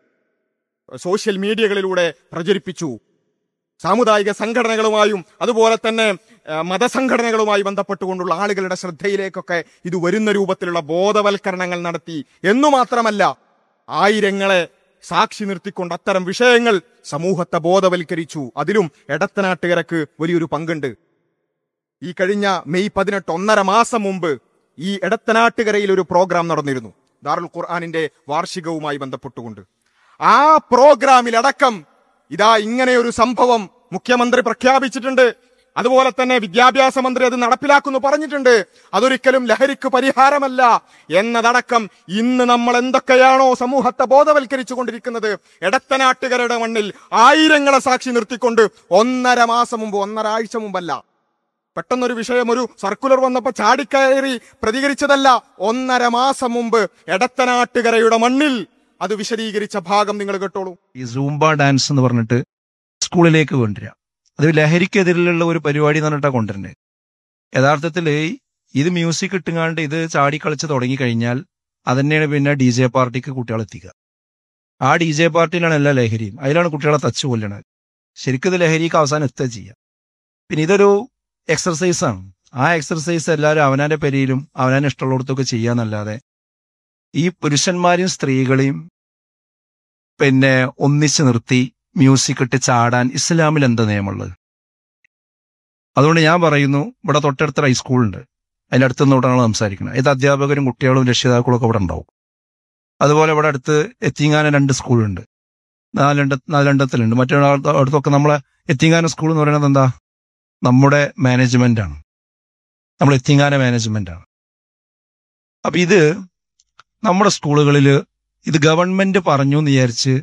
സോഷ്യൽ മീഡിയകളിലൂടെ പ്രചരിപ്പിച്ചു സാമുദായിക സംഘടനകളുമായും അതുപോലെ തന്നെ ആ, മതസംഘടനകളുമായി ബന്ധപ്പെട്ടുകൊണ്ടുള്ള ആളുകളുടെ ശ്രദ്ധയിലേക്കൊക്കെ ഇത് വരുന്ന രൂപത്തിലുള്ള ബോധവൽക്കരണങ്ങൾ നടത്തി എന്നു മാത്രമല്ല ആയിരങ്ങളെ സാക്ഷി നിർത്തിക്കൊണ്ട് അത്തരം വിഷയങ്ങൾ സമൂഹത്തെ ബോധവൽക്കരിച്ചു അതിലും എടത്തനാട്ടുകരക്ക് വലിയൊരു പങ്കുണ്ട് ഈ കഴിഞ്ഞ മെയ് പതിനെട്ട് ഒന്നര മാസം മുമ്പ് ഈ എടത്തനാട്ടുകരയിൽ ഒരു പ്രോഗ്രാം നടന്നിരുന്നു ദാറുൽ ഖുർആാനിന്റെ വാർഷികവുമായി ബന്ധപ്പെട്ടുകൊണ്ട് ആ പ്രോഗ്രാമിലടക്കം ഇതാ ഇങ്ങനെ ഒരു സംഭവം മുഖ്യമന്ത്രി പ്രഖ്യാപിച്ചിട്ടുണ്ട് അതുപോലെ തന്നെ വിദ്യാഭ്യാസ മന്ത്രി അത് നടപ്പിലാക്കുന്നു പറഞ്ഞിട്ടുണ്ട് അതൊരിക്കലും ലഹരിക്ക് പരിഹാരമല്ല എന്നതടക്കം ഇന്ന് നമ്മൾ എന്തൊക്കെയാണോ സമൂഹത്തെ ബോധവൽക്കരിച്ചു കൊണ്ടിരിക്കുന്നത് എടത്തനാട്ടുകരയുടെ മണ്ണിൽ ആയിരങ്ങളെ സാക്ഷി നിർത്തിക്കൊണ്ട് ഒന്നര മാസം മുമ്പ് ഒന്നര ആഴ്ച മുമ്പല്ല പെട്ടെന്നൊരു വിഷയം ഒരു സർക്കുലർ വന്നപ്പോ ചാടിക്കയറി പ്രതികരിച്ചതല്ല ഒന്നര മാസം മുമ്പ് എടത്തനാട്ടുകരയുടെ മണ്ണിൽ അത് വിശദീകരിച്ച ഭാഗം നിങ്ങൾ കേട്ടോളൂ ഈ സൂംബ ഡാൻസ് എന്ന് പറഞ്ഞിട്ട് സ്കൂളിലേക്ക് കൊണ്ടുവരിക അത് ലഹരിക്കെതിരെയുള്ള ഒരു പരിപാടി എന്ന് പറഞ്ഞിട്ടാണ് കൊണ്ടുവരുന്നത് യഥാർത്ഥത്തിൽ ഇത് മ്യൂസിക് ഇട്ടുങ്ങാണ്ട് ഇത് ചാടിക്കളിച്ച് തുടങ്ങി കഴിഞ്ഞാൽ അതന്നെയാണ് പിന്നെ ഡി ജെ പാർട്ടിക്ക് കുട്ടികളെ എത്തിക്കുക ആ ഡി ജെ പാർട്ടിയിലാണ് എല്ലാ ലഹരിയും അതിലാണ് കുട്ടികളെ തച്ച് കൊല്ലണത് ശരിക്കും ഇത് ലഹരിക്ക് അവസാനം എത്തുക ചെയ്യുക പിന്നെ ഇതൊരു എക്സർസൈസ് ആണ് ആ എക്സർസൈസ് എല്ലാവരും അവനാന്റെ പെരിയിലും അവനാൻ ഇഷ്ടമുള്ളിടത്തൊക്കെ ചെയ്യാന്നല്ലാതെ ഈ പുരുഷന്മാരെയും സ്ത്രീകളെയും പിന്നെ ഒന്നിച്ച് നിർത്തി മ്യൂസിക് ഇട്ട് ചാടാൻ ഇസ്ലാമിൽ എന്താ നിയമമുള്ളത് അതുകൊണ്ട് ഞാൻ പറയുന്നു ഇവിടെ തൊട്ടടുത്ത ഹൈസ്കൂളുണ്ട് അതിന്റെ അടുത്ത് നിന്നോട്ടാണ് സംസാരിക്കുന്നത് ഇത് അധ്യാപകരും കുട്ടികളും രക്ഷിതാക്കളും ഒക്കെ ഇവിടെ ഉണ്ടാവും അതുപോലെ ഇവിടെ അടുത്ത് എത്തിങ്ങാന രണ്ട് സ്കൂളുണ്ട് നാലണ്ട നാലണ്ടത്തിലുണ്ട് മറ്റു അടുത്തൊക്കെ നമ്മളെ എത്തിങ്ങാന സ്കൂൾ എന്ന് പറയുന്നത് എന്താ നമ്മുടെ മാനേജ്മെന്റ് ആണ് നമ്മൾ എത്തിങ്ങാന മാനേജ്മെന്റ് ആണ് അപ്പൊ ഇത് നമ്മുടെ സ്കൂളുകളിൽ ഇത് ഗവൺമെന്റ് പറഞ്ഞു എന്ന് വിചാരിച്ച്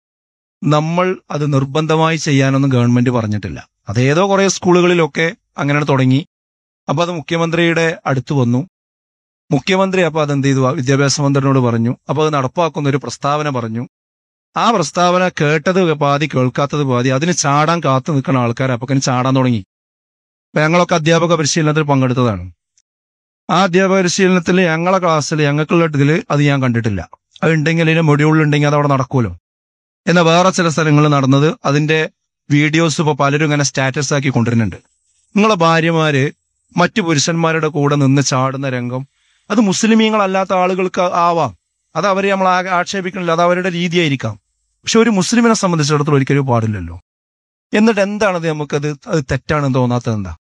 നമ്മൾ അത് നിർബന്ധമായി ചെയ്യാനൊന്നും ഗവൺമെന്റ് പറഞ്ഞിട്ടില്ല അതേതോ കുറെ സ്കൂളുകളിലൊക്കെ അങ്ങനെ തുടങ്ങി അപ്പൊ അത് മുഖ്യമന്ത്രിയുടെ അടുത്ത് വന്നു മുഖ്യമന്ത്രി അപ്പൊ അത് എന്ത് ചെയ്തു വിദ്യാഭ്യാസ മന്ത്രിയോട് പറഞ്ഞു അപ്പൊ അത് നടപ്പാക്കുന്ന ഒരു പ്രസ്താവന പറഞ്ഞു ആ പ്രസ്താവന കേട്ടത് പാതി കേൾക്കാത്തത് പാതി അതിന് ചാടാൻ കാത്തു നിൽക്കുന്ന ആൾക്കാർ അപ്പൊ ചാടാൻ തുടങ്ങി അപ്പൊ ഞങ്ങളൊക്കെ അധ്യാപക പരിശീലനത്തിൽ പങ്കെടുത്തതാണ് ആ അധ്യാപക പരിശീലനത്തിൽ ഞങ്ങളെ ക്ലാസ്സിൽ ഞങ്ങൾക്കുള്ള ഇതിൽ അത് ഞാൻ കണ്ടിട്ടില്ല അത് ഉണ്ടെങ്കിൽ അതിന്റെ മൊഡ്യൂൾ ഉണ്ടെങ്കിൽ അത് അവിടെ നടക്കുമല്ലോ എന്നാൽ വേറെ ചില സ്ഥലങ്ങളിൽ നടന്നത് അതിന്റെ വീഡിയോസ് ഇപ്പൊ പലരും ഇങ്ങനെ സ്റ്റാറ്റസ് ആക്കി കൊണ്ടുവരുന്നുണ്ട് നിങ്ങളെ ഭാര്യമാര് മറ്റു പുരുഷന്മാരുടെ കൂടെ നിന്ന് ചാടുന്ന രംഗം അത് മുസ്ലിമീങ്ങളല്ലാത്ത ആളുകൾക്ക് ആവാം അത് അവരെ നമ്മൾ ആ- ആക്ഷേപിക്കണില്ല അത് അവരുടെ രീതിയായിരിക്കാം പക്ഷെ ഒരു മുസ്ലിമിനെ സംബന്ധിച്ചിടത്തോളം ഒരിക്കലും പാടില്ലല്ലോ എന്നിട്ട് എന്താണത് നമുക്കത് അത് തെറ്റാണെന്ന് തോന്നാത്തത് എന്താ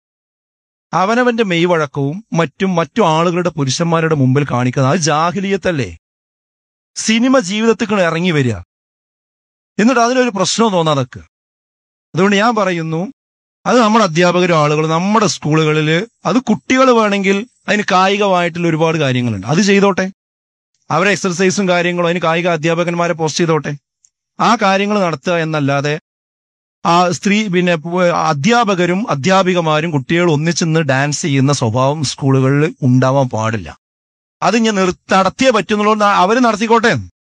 അവനവന്റെ മെയ്വഴക്കവും മറ്റും മറ്റു ആളുകളുടെ പുരുഷന്മാരുടെ മുമ്പിൽ കാണിക്കുന്നത് അത് ജാഹിലിയത്തല്ലേ സിനിമ ജീവിതത്തിൽ ഇറങ്ങി വരിക എന്നിട്ട് അതിലൊരു പ്രശ്നവും തോന്നാതൊക്കെ അതുകൊണ്ട് ഞാൻ പറയുന്നു അത് നമ്മുടെ അധ്യാപകരും ആളുകളും നമ്മുടെ സ്കൂളുകളിൽ അത് കുട്ടികൾ വേണമെങ്കിൽ അതിന് കായികമായിട്ടുള്ള ഒരുപാട് കാര്യങ്ങളുണ്ട് അത് ചെയ്തോട്ടെ അവരെ എക്സർസൈസും കാര്യങ്ങളും അതിന് കായിക അധ്യാപകന്മാരെ പോസ്റ്റ് ചെയ്തോട്ടെ ആ കാര്യങ്ങൾ നടത്തുക എന്നല്ലാതെ ആ സ്ത്രീ പിന്നെ പു- അധ്യാപകരും അധ്യാപികമാരും കുട്ടികളും ഒന്നിച്ചെന്ന് ഡാൻസ് ചെയ്യുന്ന സ്വഭാവം സ്കൂളുകളിൽ ഉണ്ടാവാൻ പാടില്ല അത് ഞാൻ നിർ നടത്തിയേ പറ്റുന്നുള്ളൂ അവര് നടത്തിക്കോട്ടെ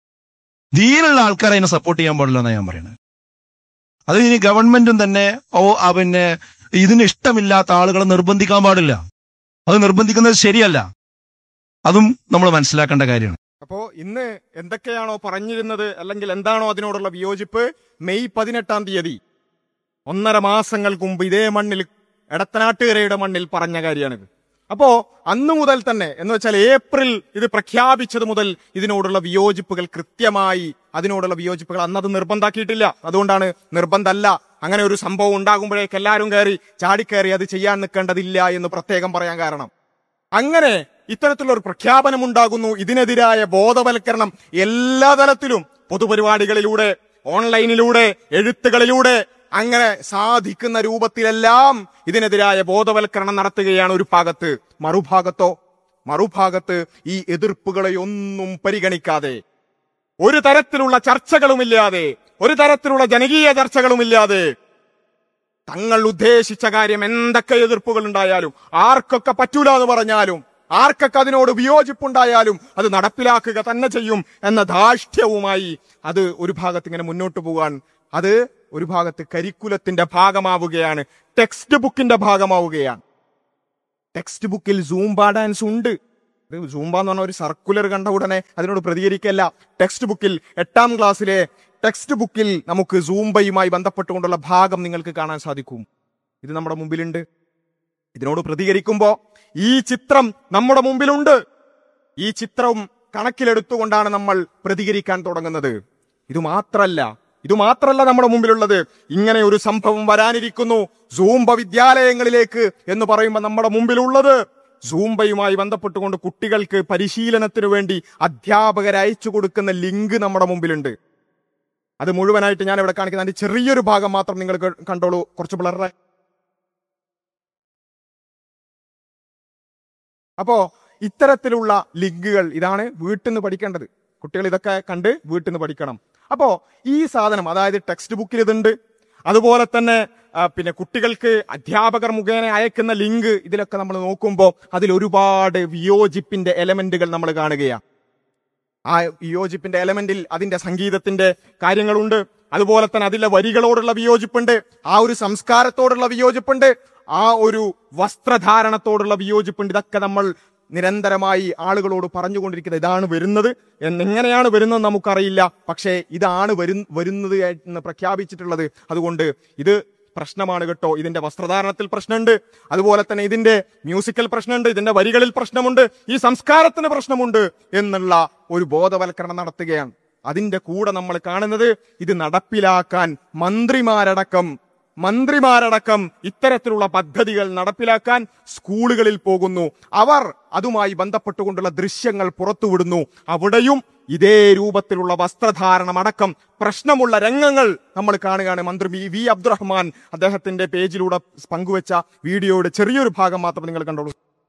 ദീനുള്ള ആൾക്കാരെ അതിനെ സപ്പോർട്ട് ചെയ്യാൻ പാടില്ല എന്നാണ് ഞാൻ പറയുന്നത് അത് ഇനി ഗവൺമെന്റും തന്നെ ഓ ആ പിന്നെ ഇതിന് ഇഷ്ടമില്ലാത്ത ആളുകളെ നിർബന്ധിക്കാൻ പാടില്ല അത് നിർബന്ധിക്കുന്നത് ശരിയല്ല അതും നമ്മൾ മനസ്സിലാക്കേണ്ട കാര്യമാണ് അപ്പോ ഇന്ന് എന്തൊക്കെയാണോ പറഞ്ഞിരുന്നത് അല്ലെങ്കിൽ എന്താണോ അതിനോടുള്ള വിയോജിപ്പ് മെയ് പതിനെട്ടാം തീയതി ഒന്നര മാസങ്ങൾക്ക് മുമ്പ് ഇതേ മണ്ണിൽ എടത്തനാട്ടുകരയുടെ മണ്ണിൽ പറഞ്ഞ കാര്യമാണിത് അപ്പോ അന്നു മുതൽ തന്നെ എന്ന് വെച്ചാൽ ഏപ്രിൽ ഇത് പ്രഖ്യാപിച്ചത് മുതൽ ഇതിനോടുള്ള വിയോജിപ്പുകൾ കൃത്യമായി അതിനോടുള്ള വിയോജിപ്പുകൾ അന്നത് നിർബന്ധാക്കിയിട്ടില്ല അതുകൊണ്ടാണ് നിർബന്ധമല്ല അങ്ങനെ ഒരു സംഭവം ഉണ്ടാകുമ്പോഴേക്ക് എല്ലാവരും കയറി ചാടിക്കയറി അത് ചെയ്യാൻ നിൽക്കേണ്ടതില്ല എന്ന് പ്രത്യേകം പറയാൻ കാരണം അങ്ങനെ ഇത്തരത്തിലുള്ള ഒരു പ്രഖ്യാപനം ഉണ്ടാകുന്നു ഇതിനെതിരായ ബോധവൽക്കരണം എല്ലാ തലത്തിലും പൊതുപരിപാടികളിലൂടെ ഓൺലൈനിലൂടെ എഴുത്തുകളിലൂടെ അങ്ങനെ സാധിക്കുന്ന രൂപത്തിലെല്ലാം ഇതിനെതിരായ ബോധവൽക്കരണം നടത്തുകയാണ് ഒരു ഭാഗത്ത് മറുഭാഗത്തോ മറുഭാഗത്ത് ഈ എതിർപ്പുകളെ ഒന്നും പരിഗണിക്കാതെ ഒരു തരത്തിലുള്ള ചർച്ചകളുമില്ലാതെ ഒരു തരത്തിലുള്ള ജനകീയ ചർച്ചകളുമില്ലാതെ തങ്ങൾ ഉദ്ദേശിച്ച കാര്യം എന്തൊക്കെ എതിർപ്പുകൾ ഉണ്ടായാലും ആർക്കൊക്കെ പറ്റൂല എന്ന് പറഞ്ഞാലും ആർക്കൊക്കെ അതിനോട് വിയോജിപ്പുണ്ടായാലും അത് നടപ്പിലാക്കുക തന്നെ ചെയ്യും എന്ന ധാർഷ്ട്യവുമായി അത് ഒരു ഭാഗത്ത് ഇങ്ങനെ മുന്നോട്ട് പോകാൻ അത് ഒരു ഭാഗത്ത് കരിക്കുലത്തിന്റെ ഭാഗമാവുകയാണ് ടെക്സ്റ്റ് ബുക്കിന്റെ ഭാഗമാവുകയാണ് ടെക്സ്റ്റ് ബുക്കിൽ സൂംബ ഡാൻസ് ഉണ്ട് ഇത് സൂംബ എന്ന് പറഞ്ഞ ഒരു സർക്കുലർ കണ്ട ഉടനെ അതിനോട് പ്രതികരിക്കല്ല ടെക്സ്റ്റ് ബുക്കിൽ എട്ടാം ക്ലാസ്സിലെ ടെക്സ്റ്റ് ബുക്കിൽ നമുക്ക് സൂംബയുമായി ബന്ധപ്പെട്ടുകൊണ്ടുള്ള ഭാഗം നിങ്ങൾക്ക് കാണാൻ സാധിക്കും ഇത് നമ്മുടെ മുമ്പിലുണ്ട് ഇതിനോട് പ്രതികരിക്കുമ്പോ ഈ ചിത്രം നമ്മുടെ മുമ്പിലുണ്ട് ഈ ചിത്രം കണക്കിലെടുത്തുകൊണ്ടാണ് നമ്മൾ പ്രതികരിക്കാൻ തുടങ്ങുന്നത് ഇത് മാത്രല്ല ഇത് മാത്രല്ല നമ്മുടെ മുമ്പിലുള്ളത് ഇങ്ങനെ ഒരു സംഭവം വരാനിരിക്കുന്നു സൂംബ വിദ്യാലയങ്ങളിലേക്ക് എന്ന് പറയുമ്പോൾ നമ്മുടെ മുമ്പിലുള്ളത് സൂംബയുമായി ബന്ധപ്പെട്ടുകൊണ്ട് കുട്ടികൾക്ക് പരിശീലനത്തിനു വേണ്ടി അധ്യാപകർ അയച്ചു കൊടുക്കുന്ന ലിങ്ക് നമ്മുടെ മുമ്പിലുണ്ട് അത് മുഴുവനായിട്ട് ഞാൻ ഇവിടെ കാണിക്കുന്ന അതിന്റെ ചെറിയൊരു ഭാഗം മാത്രം നിങ്ങൾ ക- കണ്ടോളൂ കുറച്ച് പിളറെ അപ്പോ ഇത്തരത്തിലുള്ള ലിങ്കുകൾ ഇതാണ് വീട്ടിൽ നിന്ന് പഠിക്കേണ്ടത് കുട്ടികൾ ഇതൊക്കെ കണ്ട് വീട്ടിൽ നിന്ന് പഠിക്കണം അപ്പോ ഈ സാധനം അതായത് ടെക്സ്റ്റ് ബുക്കിൽ ഇതുണ്ട് അതുപോലെ തന്നെ ആ, പിന്നെ കുട്ടികൾക്ക് അധ്യാപകർ മുഖേന അയക്കുന്ന ലിങ്ക് ഇതിലൊക്കെ നമ്മൾ നോക്കുമ്പോൾ അതിൽ ഒരുപാട് വിയോജിപ്പിന്റെ എലമെന്റുകൾ നമ്മൾ കാണുകയാണ് ആ വിയോജിപ്പിന്റെ എലമെന്റിൽ അതിന്റെ സംഗീതത്തിന്റെ കാര്യങ്ങളുണ്ട് അതുപോലെ തന്നെ അതിലെ വരികളോടുള്ള വിയോജിപ്പുണ്ട് ആ ഒരു സംസ്കാരത്തോടുള്ള വിയോജിപ്പുണ്ട് ആ ഒരു വസ്ത്രധാരണത്തോടുള്ള വിയോജിപ്പുണ്ട് ഇതൊക്കെ നമ്മൾ നിരന്തരമായി ആളുകളോട് പറഞ്ഞുകൊണ്ടിരിക്കുന്നത് ഇതാണ് വരുന്നത് എന്ന് എങ്ങനെയാണ് വരുന്നത് നമുക്കറിയില്ല പക്ഷേ ഇതാണ് വരു വരുന്നത് എന്ന് പ്രഖ്യാപിച്ചിട്ടുള്ളത് അതുകൊണ്ട് ഇത് പ്രശ്നമാണ് കേട്ടോ ഇതിന്റെ വസ്ത്രധാരണത്തിൽ പ്രശ്നമുണ്ട് അതുപോലെ തന്നെ ഇതിന്റെ മ്യൂസിക്കൽ പ്രശ്നമുണ്ട് ഇതിന്റെ വരികളിൽ പ്രശ്നമുണ്ട് ഈ സംസ്കാരത്തിന് പ്രശ്നമുണ്ട് എന്നുള്ള ഒരു ബോധവൽക്കരണം നടത്തുകയാണ് അതിന്റെ കൂടെ നമ്മൾ കാണുന്നത് ഇത് നടപ്പിലാക്കാൻ മന്ത്രിമാരടക്കം മന്ത്രിമാരടക്കം ഇത്തരത്തിലുള്ള പദ്ധതികൾ നടപ്പിലാക്കാൻ സ്കൂളുകളിൽ പോകുന്നു അവർ അതുമായി ബന്ധപ്പെട്ടുകൊണ്ടുള്ള ദൃശ്യങ്ങൾ പുറത്തുവിടുന്നു അവിടെയും ഇതേ രൂപത്തിലുള്ള വസ്ത്രധാരണം അടക്കം പ്രശ്നമുള്ള രംഗങ്ങൾ നമ്മൾ കാണുകയാണ് മന്ത്രി വി വി അബ്ദുറഹ്മാൻ അദ്ദേഹത്തിന്റെ പേജിലൂടെ പങ്കുവച്ച വീഡിയോയുടെ ചെറിയൊരു ഭാഗം മാത്രം നിങ്ങൾ കണ്ടോളൂ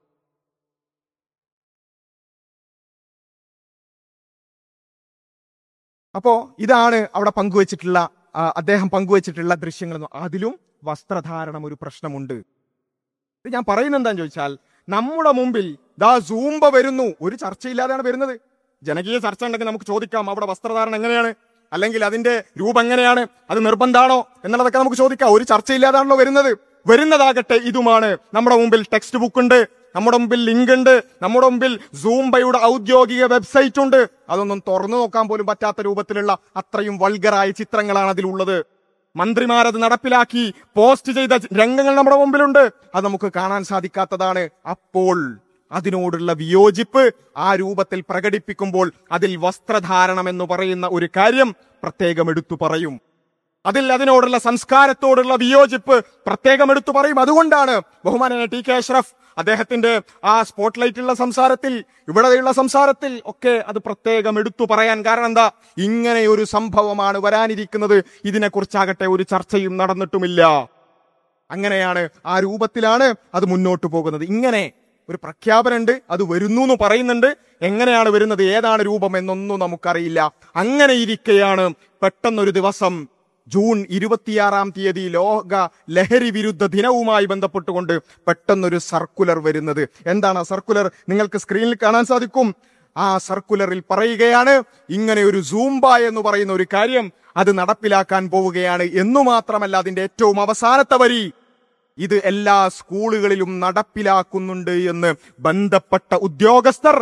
അപ്പോ ഇതാണ് അവിടെ പങ്കുവച്ചിട്ടുള്ള ആ, അദ്ദേഹം പങ്കുവച്ചിട്ടുള്ള ദൃശ്യങ്ങൾ എന്ന്. അതിലും വസ്ത്രധാരണം ഒരു പ്രശ്നമുണ്ട് ഇത് ഞാൻ പറയുന്നത് എന്താന്ന് ചോദിച്ചാൽ നമ്മുടെ മുമ്പിൽ ദാ സൂംബ വരുന്നു ഒരു ചർച്ചയില്ലാതെയാണ് വരുന്നത് ജനകീയ ചർച്ച ഉണ്ടെങ്കിൽ നമുക്ക് ചോദിക്കാം അവിടെ വസ്ത്രധാരണം എങ്ങനെയാണ് അല്ലെങ്കിൽ അതിന്റെ രൂപം എങ്ങനെയാണ് അത് നിർബന്ധാണോ എന്നുള്ളതൊക്കെ നമുക്ക് ചോദിക്കാം ഒരു ചർച്ചയില്ലാതാണല്ലോ വരുന്നത് വരുന്നതാകട്ടെ ഇതുമാണ് നമ്മുടെ മുമ്പിൽ ടെക്സ്റ്റ് ബുക്ക് ഉണ്ട് നമ്മുടെ മുമ്പിൽ ലിങ്ക് ഉണ്ട് നമ്മുടെ മുമ്പിൽ സൂംബയുടെ ഔദ്യോഗിക വെബ്സൈറ്റ് ഉണ്ട് അതൊന്നും തുറന്നു നോക്കാൻ പോലും പറ്റാത്ത രൂപത്തിലുള്ള അത്രയും വൾഗറായ ചിത്രങ്ങളാണ് അതിലുള്ളത് മന്ത്രിമാരത് നടപ്പിലാക്കി പോസ്റ്റ് ചെയ്ത രംഗങ്ങൾ നമ്മുടെ മുമ്പിലുണ്ട് അത് നമുക്ക് കാണാൻ സാധിക്കാത്തതാണ് അപ്പോൾ അതിനോടുള്ള വിയോജിപ്പ് ആ രൂപത്തിൽ പ്രകടിപ്പിക്കുമ്പോൾ അതിൽ വസ്ത്രധാരണം എന്ന് പറയുന്ന ഒരു കാര്യം പ്രത്യേകം എടുത്തു പറയും അതിൽ അതിനോടുള്ള സംസ്കാരത്തോടുള്ള വിയോജിപ്പ് പ്രത്യേകം എടുത്തു പറയും അതുകൊണ്ടാണ് ബഹുമാന ടി കെ അഷ്റഫ് അദ്ദേഹത്തിന്റെ ആ സ്പോട്ട്ലൈറ്റുള്ള സംസാരത്തിൽ ഇവിടെയുള്ള സംസാരത്തിൽ ഒക്കെ അത് പ്രത്യേകം എടുത്തു പറയാൻ കാരണം എന്താ ഇങ്ങനെ ഒരു സംഭവമാണ് വരാനിരിക്കുന്നത് ഇതിനെക്കുറിച്ചാകട്ടെ ഒരു ചർച്ചയും നടന്നിട്ടുമില്ല അങ്ങനെയാണ് ആ രൂപത്തിലാണ് അത് മുന്നോട്ട് പോകുന്നത് ഇങ്ങനെ ഒരു പ്രഖ്യാപനമുണ്ട് അത് വരുന്നു എന്ന് പറയുന്നുണ്ട് എങ്ങനെയാണ് വരുന്നത് ഏതാണ് രൂപം എന്നൊന്നും നമുക്കറിയില്ല അങ്ങനെ ഇരിക്കെയാണ് പെട്ടെന്നൊരു ദിവസം ജൂൺ ഇരുപത്തിയാറാം തീയതി ലോക ലഹരി വിരുദ്ധ ദിനവുമായി ബന്ധപ്പെട്ടുകൊണ്ട് പെട്ടെന്നൊരു സർക്കുലർ വരുന്നത് എന്താണ് ആ സർക്കുലർ നിങ്ങൾക്ക് സ്ക്രീനിൽ കാണാൻ സാധിക്കും ആ സർക്കുലറിൽ പറയുകയാണ് ഇങ്ങനെ ഒരു സൂംബ എന്ന് പറയുന്ന ഒരു കാര്യം അത് നടപ്പിലാക്കാൻ പോവുകയാണ് എന്നു മാത്രമല്ല അതിന്റെ ഏറ്റവും അവസാനത്തെ വരി ഇത് എല്ലാ സ്കൂളുകളിലും നടപ്പിലാക്കുന്നുണ്ട് എന്ന് ബന്ധപ്പെട്ട ഉദ്യോഗസ്ഥർ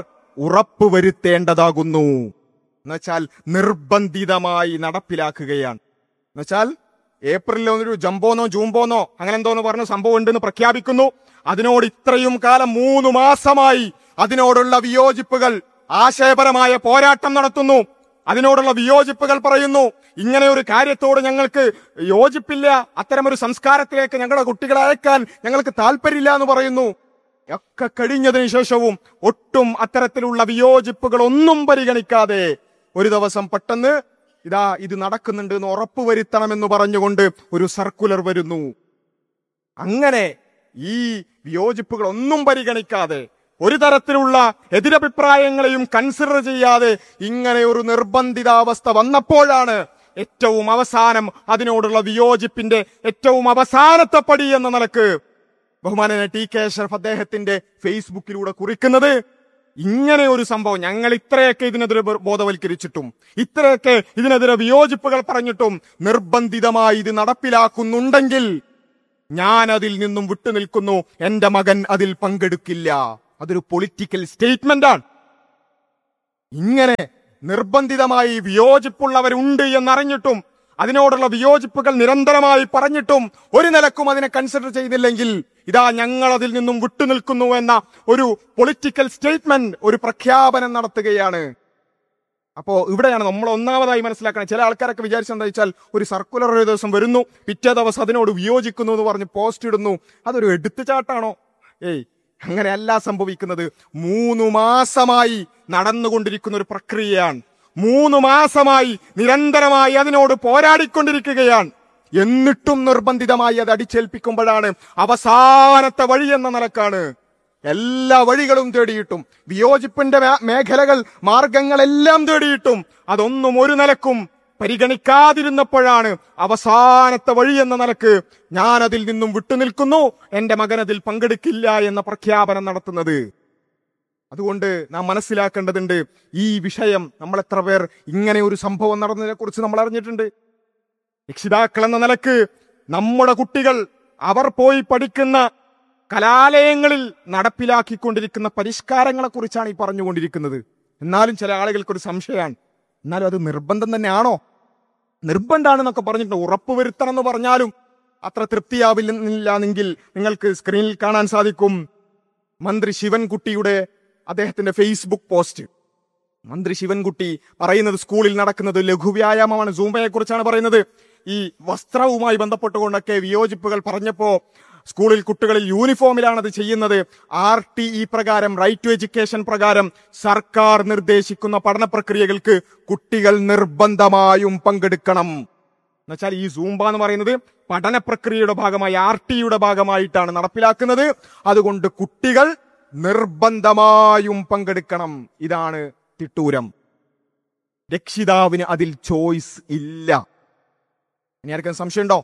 ഉറപ്പുവരുത്തേണ്ടതാകുന്നു എന്നുവെച്ചാൽ നിർബന്ധിതമായി നടപ്പിലാക്കുകയാണ് എന്നുവെച്ചാൽ ഏപ്രിലിൽ ഒരു ജംബോന്നോ ജൂംബോന്നോ അങ്ങനെ എന്തോന്ന് പറഞ്ഞ സംഭവം ഉണ്ടെന്ന് പ്രഖ്യാപിക്കുന്നു അതിനോട് ഇത്രയും കാലം മൂന്ന് മാസമായി അതിനോടുള്ള വിയോജിപ്പുകൾ ആശയപരമായ പോരാട്ടം നടത്തുന്നു അതിനോടുള്ള വിയോജിപ്പുകൾ പറയുന്നു ഇങ്ങനെ ഒരു കാര്യത്തോട് ഞങ്ങൾക്ക് യോജിപ്പില്ല അത്തരമൊരു സംസ്കാരത്തിലേക്ക് ഞങ്ങളുടെ കുട്ടികളെ അയക്കാൻ ഞങ്ങൾക്ക് താല്പര്യമില്ല എന്ന് പറയുന്നു ഒക്കെ കഴിഞ്ഞതിന് ശേഷവും ഒട്ടും അത്തരത്തിലുള്ള വിയോജിപ്പുകൾ ഒന്നും പരിഗണിക്കാതെ ഒരു ദിവസം പെട്ടെന്ന് ഇതാ ഇത് നടക്കുന്നുണ്ട് എന്ന് ഉറപ്പുവരുത്തണമെന്ന് പറഞ്ഞുകൊണ്ട് ഒരു സർക്കുലർ വരുന്നു അങ്ങനെ ഈ വിയോജിപ്പുകൾ ഒന്നും പരിഗണിക്കാതെ ഒരു തരത്തിലുള്ള എതിരഭിപ്രായങ്ങളെയും കൺസിഡർ ചെയ്യാതെ ഇങ്ങനെ ഒരു നിർബന്ധിതാവസ്ഥ വന്നപ്പോഴാണ് ഏറ്റവും അവസാനം അതിനോടുള്ള വിയോജിപ്പിന്റെ ഏറ്റവും അവസാനത്തെ പടി എന്ന നിലക്ക് ബഹുമാനന ടി കെ അഷ്റഫ് അദ്ദേഹത്തിന്റെ ഫേസ്ബുക്കിലൂടെ കുറിക്കുന്നത് ഇങ്ങനെ ഒരു സംഭവം ഞങ്ങൾ ഇത്രയൊക്കെ ഇതിനെതിരെ ബോ- ബോധവൽക്കരിച്ചിട്ടും ഇത്രയൊക്കെ ഇതിനെതിരെ വിയോജിപ്പുകൾ പറഞ്ഞിട്ടും നിർബന്ധിതമായി ഇത് നടപ്പിലാക്കുന്നുണ്ടെങ്കിൽ ഞാൻ അതിൽ നിന്നും വിട്ടുനിൽക്കുന്നു എന്റെ മകൻ അതിൽ പങ്കെടുക്കില്ല അതൊരു പൊളിറ്റിക്കൽ സ്റ്റേറ്റ്മെന്റ് ആണ് ഇങ്ങനെ നിർബന്ധിതമായി വിയോജിപ്പുള്ളവരുണ്ട് എന്നറിഞ്ഞിട്ടും അതിനോടുള്ള വിയോജിപ്പുകൾ നിരന്തരമായി പറഞ്ഞിട്ടും ഒരു നിലക്കും അതിനെ കൺസിഡർ ചെയ്തില്ലെങ്കിൽ ഇതാ ഞങ്ങൾ അതിൽ നിന്നും വിട്ടുനിൽക്കുന്നു എന്ന ഒരു പൊളിറ്റിക്കൽ സ്റ്റേറ്റ്മെന്റ് ഒരു പ്രഖ്യാപനം നടത്തുകയാണ് അപ്പോ ഇവിടെയാണ് നമ്മൾ ഒന്നാമതായി മനസ്സിലാക്കണം ചില ആൾക്കാരൊക്കെ വിചാരിച്ചെന്താ വെച്ചാൽ ഒരു സർക്കുലർ ഒരു ദിവസം വരുന്നു പിറ്റേ ദിവസം അതിനോട് വിയോജിക്കുന്നു എന്ന് പറഞ്ഞ് പോസ്റ്റ് ഇടുന്നു അതൊരു എടുത്തുചാട്ടാണോ ഏയ് അങ്ങനെയല്ല സംഭവിക്കുന്നത് മൂന്ന് മാസമായി നടന്നുകൊണ്ടിരിക്കുന്ന ഒരു പ്രക്രിയയാണ് മൂന്ന് മാസമായി നിരന്തരമായി അതിനോട് പോരാടിക്കൊണ്ടിരിക്കുകയാണ് എന്നിട്ടും നിർബന്ധിതമായി അത് അടിച്ചേൽപ്പിക്കുമ്പോഴാണ് അവസാനത്തെ വഴി എന്ന നിലക്കാണ് എല്ലാ വഴികളും തേടിയിട്ടും വിയോജിപ്പിന്റെ മേ- മേഖലകൾ മാർഗങ്ങളെല്ലാം തേടിയിട്ടും അതൊന്നും ഒരു നിലക്കും പരിഗണിക്കാതിരുന്നപ്പോഴാണ് അവസാനത്തെ വഴി എന്ന നിലക്ക് ഞാൻ അതിൽ നിന്നും വിട്ടുനിൽക്കുന്നു എന്റെ മകൻ അതിൽ പങ്കെടുക്കില്ല എന്ന പ്രഖ്യാപനം നടത്തുന്നത് അതുകൊണ്ട് നാം മനസ്സിലാക്കേണ്ടതുണ്ട് ഈ വിഷയം നമ്മൾ എത്ര പേർ ഇങ്ങനെ ഒരു സംഭവം നടന്നതിനെ കുറിച്ച് നമ്മൾ അറിഞ്ഞിട്ടുണ്ട് രക്ഷിതാക്കൾ എന്ന നിലക്ക് നമ്മുടെ കുട്ടികൾ അവർ പോയി പഠിക്കുന്ന കലാലയങ്ങളിൽ നടപ്പിലാക്കിക്കൊണ്ടിരിക്കുന്ന പരിഷ്കാരങ്ങളെ കുറിച്ചാണ് ഈ പറഞ്ഞുകൊണ്ടിരിക്കുന്നത് എന്നാലും ചില ആളുകൾക്കൊരു സംശയമാണ് എന്നാലും അത് നിർബന്ധം തന്നെയാണോ നിർബന്ധമാണെന്നൊക്കെ പറഞ്ഞിട്ട് ഉറപ്പുവരുത്തണം എന്ന് പറഞ്ഞാലും അത്ര തൃപ്തിയാവില്ലെന്നില്ലെങ്കിൽ നിങ്ങൾക്ക് സ്ക്രീനിൽ കാണാൻ സാധിക്കും മന്ത്രി ശിവൻകുട്ടിയുടെ അദ്ദേഹത്തിന്റെ ഫേസ്ബുക്ക് പോസ്റ്റ് മന്ത്രി ശിവൻകുട്ടി പറയുന്നത് സ്കൂളിൽ നടക്കുന്നത് ലഘുവ്യായാമമാണ് സൂംബയെ കുറിച്ചാണ് പറയുന്നത് ഈ വസ്ത്രവുമായി ബന്ധപ്പെട്ടുകൊണ്ടൊക്കെ വിയോജിപ്പുകൾ പറഞ്ഞപ്പോ സ്കൂളിൽ കുട്ടികളിൽ യൂണിഫോമിലാണ് അത് ചെയ്യുന്നത് ആർ ടി ഇ പ്രകാരം റൈറ്റ് ടു എഡ്യൂക്കേഷൻ പ്രകാരം സർക്കാർ നിർദ്ദേശിക്കുന്ന പഠന പ്രക്രിയകൾക്ക് കുട്ടികൾ നിർബന്ധമായും പങ്കെടുക്കണം എന്നുവെച്ചാൽ ഈ സൂംബ എന്ന് പറയുന്നത് പഠന പ്രക്രിയയുടെ ഭാഗമായി ആർ ടിയുടെ ഭാഗമായിട്ടാണ് നടപ്പിലാക്കുന്നത് അതുകൊണ്ട് കുട്ടികൾ നിർബന്ധമായും പങ്കെടുക്കണം ഇതാണ് തിട്ടൂരം രക്ഷിതാവിന് അതിൽ ചോയ്സ് ഇല്ല ഇനി ആർക്കും സംശയമുണ്ടോ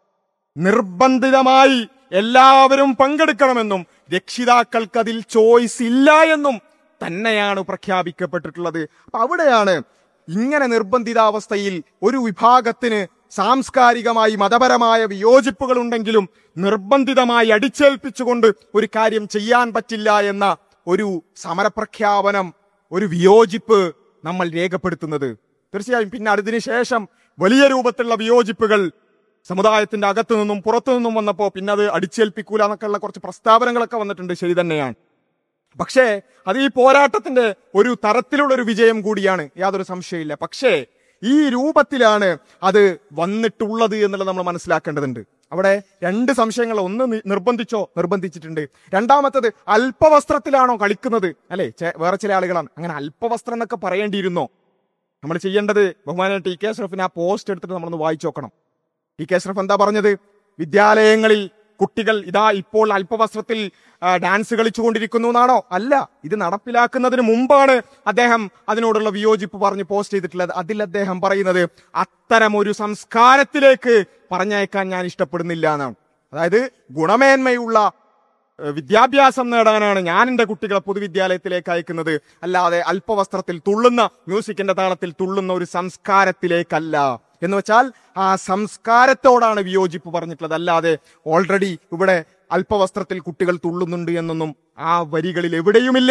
നിർബന്ധിതമായി എല്ലാവരും പങ്കെടുക്കണമെന്നും രക്ഷിതാക്കൾക്ക് അതിൽ ചോയ്സ് ഇല്ല എന്നും തന്നെയാണ് പ്രഖ്യാപിക്കപ്പെട്ടിട്ടുള്ളത് അപ്പൊ അവിടെയാണ് ഇങ്ങനെ നിർബന്ധിതാവസ്ഥയിൽ ഒരു വിഭാഗത്തിന് സാംസ്കാരികമായി മതപരമായ വിയോജിപ്പുകൾ ഉണ്ടെങ്കിലും നിർബന്ധിതമായി അടിച്ചേൽപ്പിച്ചുകൊണ്ട് ഒരു കാര്യം ചെയ്യാൻ പറ്റില്ല എന്ന ഒരു സമരപ്രഖ്യാപനം ഒരു വിയോജിപ്പ് നമ്മൾ രേഖപ്പെടുത്തുന്നത് തീർച്ചയായും പിന്നെ അതിനു ശേഷം വലിയ രൂപത്തിലുള്ള വിയോജിപ്പുകൾ സമുദായത്തിന്റെ അകത്തു നിന്നും പുറത്തു നിന്നും വന്നപ്പോ പിന്നെ അത് അടിച്ചേൽപ്പിക്കൂല എന്നൊക്കെയുള്ള കുറച്ച് പ്രസ്താവനകളൊക്കെ വന്നിട്ടുണ്ട് ശരി തന്നെയാണ് പക്ഷേ അത് ഈ പോരാട്ടത്തിന്റെ ഒരു തരത്തിലുള്ള ഒരു വിജയം കൂടിയാണ് യാതൊരു സംശയമില്ല പക്ഷേ ഈ രൂപത്തിലാണ് അത് വന്നിട്ടുള്ളത് എന്നുള്ളത് നമ്മൾ മനസ്സിലാക്കേണ്ടതുണ്ട് അവിടെ രണ്ട് സംശയങ്ങൾ ഒന്ന് നി- നിർബന്ധിച്ചോ നിർബന്ധിച്ചിട്ടുണ്ട് രണ്ടാമത്തത് അല്പവസ്ത്രത്തിലാണോ കളിക്കുന്നത് അല്ലെ ചെ- വേറെ ചില ആളുകളാണ് അങ്ങനെ അല്പവസ്ത്രം എന്നൊക്കെ പറയേണ്ടിയിരുന്നോ നമ്മൾ ചെയ്യേണ്ടത് ബഹുമാന ടി കെ അഷ്റഫിന് ആ പോസ്റ്റ് എടുത്തിട്ട് നമ്മളൊന്ന് വായിച്ചു നോക്കണം ടി കെ അഷ്റഫ് എന്താ പറഞ്ഞത് വിദ്യാലയങ്ങളിൽ കുട്ടികൾ ഇതാ ഇപ്പോൾ അല്പവസ്ത്രത്തിൽ ആ, ഡാൻസ് കളിച്ചുകൊണ്ടിരിക്കുന്നു എന്നാണോ അല്ല ഇത് നടപ്പിലാക്കുന്നതിന് മുമ്പാണ് അദ്ദേഹം അതിനോടുള്ള വിയോജിപ്പ് പറഞ്ഞ് പോസ്റ്റ് ചെയ്തിട്ടുള്ളത് അതിൽ അദ്ദേഹം പറയുന്നത് അത്തരം ഒരു സംസ്കാരത്തിലേക്ക് പറഞ്ഞയക്കാൻ ഞാൻ ഇഷ്ടപ്പെടുന്നില്ല എന്നാണ് അതായത് ഗുണമേന്മയുള്ള ഏഹ് വിദ്യാഭ്യാസം നേടാനാണ് ഞാൻ എൻ്റെ കുട്ടികളെ പൊതുവിദ്യാലയത്തിലേക്ക് അയക്കുന്നത് അല്ലാതെ അല്പവസ്ത്രത്തിൽ തുള്ളുന്ന മ്യൂസിക്കിന്റെ താളത്തിൽ തുള്ളുന്ന ഒരു സംസ്കാരത്തിലേക്കല്ല എന്ന് വെച്ചാൽ ആ സംസ്കാരത്തോടാണ് വിയോജിപ്പ് പറഞ്ഞിട്ടുള്ളത് അല്ലാതെ ഓൾറെഡി ഇവിടെ അല്പവസ്ത്രത്തിൽ കുട്ടികൾ തുള്ളുന്നുണ്ട് എന്നൊന്നും ആ വരികളിൽ എവിടെയുമില്ല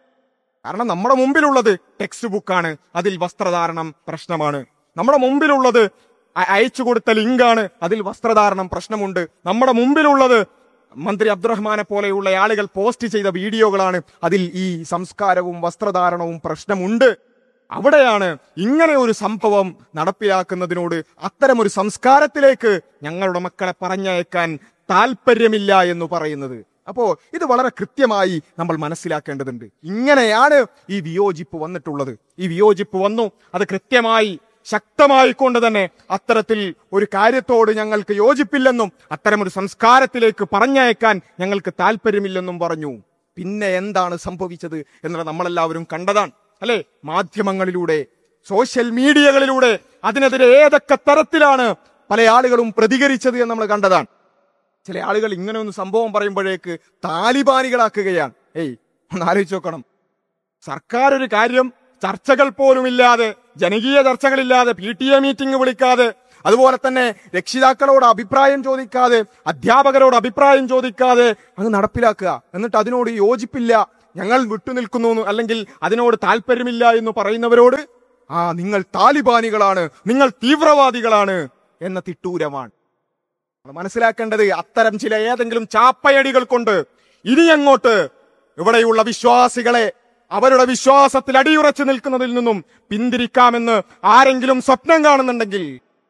കാരണം നമ്മുടെ മുമ്പിലുള്ളത് ടെക്സ്റ്റ് ബുക്കാണ് അതിൽ വസ്ത്രധാരണം പ്രശ്നമാണ് നമ്മുടെ മുമ്പിലുള്ളത് അ- അയച്ചു കൊടുത്ത ലിങ്കാണ് അതിൽ വസ്ത്രധാരണം പ്രശ്നമുണ്ട് നമ്മുടെ മുമ്പിലുള്ളത് മന്ത്രി അബ്ദുറഹ്മാനെ പോലെയുള്ള ആളുകൾ പോസ്റ്റ് ചെയ്ത വീഡിയോകളാണ് അതിൽ ഈ സംസ്കാരവും വസ്ത്രധാരണവും പ്രശ്നമുണ്ട് അവിടെയാണ് ഇങ്ങനെ ഒരു സംഭവം നടപ്പിലാക്കുന്നതിനോട് അത്തരമൊരു സംസ്കാരത്തിലേക്ക് ഞങ്ങളുടെ മക്കളെ പറഞ്ഞയക്കാൻ താല്പര്യമില്ല എന്ന് പറയുന്നത് അപ്പോ ഇത് വളരെ കൃത്യമായി നമ്മൾ മനസ്സിലാക്കേണ്ടതുണ്ട് ഇങ്ങനെയാണ് ഈ വിയോജിപ്പ് വന്നിട്ടുള്ളത് ഈ വിയോജിപ്പ് വന്നു അത് കൃത്യമായി ശക്തമായി കൊണ്ട് തന്നെ അത്തരത്തിൽ ഒരു കാര്യത്തോട് ഞങ്ങൾക്ക് യോജിപ്പില്ലെന്നും അത്തരമൊരു സംസ്കാരത്തിലേക്ക് പറഞ്ഞയക്കാൻ ഞങ്ങൾക്ക് താല്പര്യമില്ലെന്നും പറഞ്ഞു പിന്നെ എന്താണ് സംഭവിച്ചത് എന്നുള്ളത് നമ്മളെല്ലാവരും കണ്ടതാണ് അല്ലെ മാധ്യമങ്ങളിലൂടെ സോഷ്യൽ മീഡിയകളിലൂടെ അതിനെതിരെ ഏതൊക്കെ തരത്തിലാണ് പല ആളുകളും പ്രതികരിച്ചത് എന്ന് നമ്മൾ കണ്ടതാണ് ചില ആളുകൾ ഇങ്ങനെ ഒന്ന് സംഭവം പറയുമ്പോഴേക്ക് താലിബാനികളാക്കുകയാണ് ഏയ് ഒന്ന് ആലോചിച്ച് നോക്കണം സർക്കാർ ഒരു കാര്യം ചർച്ചകൾ പോലുമില്ലാതെ ജനകീയ ചർച്ചകളില്ലാതെ പി ടി എ മീറ്റിംഗ് വിളിക്കാതെ അതുപോലെ തന്നെ രക്ഷിതാക്കളോട് അഭിപ്രായം ചോദിക്കാതെ അധ്യാപകരോട് അഭിപ്രായം ചോദിക്കാതെ അത് നടപ്പിലാക്കുക എന്നിട്ട് അതിനോട് യോജിപ്പില്ല ഞങ്ങൾ വിട്ടുനിൽക്കുന്നു എന്ന് അല്ലെങ്കിൽ അതിനോട് താല്പര്യമില്ല എന്ന് പറയുന്നവരോട് ആ നിങ്ങൾ താലിബാനികളാണ് നിങ്ങൾ തീവ്രവാദികളാണ് എന്ന തിട്ടൂരമാണ് നമ്മൾ മനസ്സിലാക്കേണ്ടത് അത്തരം ചില ഏതെങ്കിലും ചാപ്പയടികൾ കൊണ്ട് ഇനി അങ്ങോട്ട് ഇവിടെയുള്ള വിശ്വാസികളെ അവരുടെ വിശ്വാസത്തിൽ അടിയുറച്ചു നിൽക്കുന്നതിൽ നിന്നും പിന്തിരിക്കാമെന്ന് ആരെങ്കിലും സ്വപ്നം കാണുന്നുണ്ടെങ്കിൽ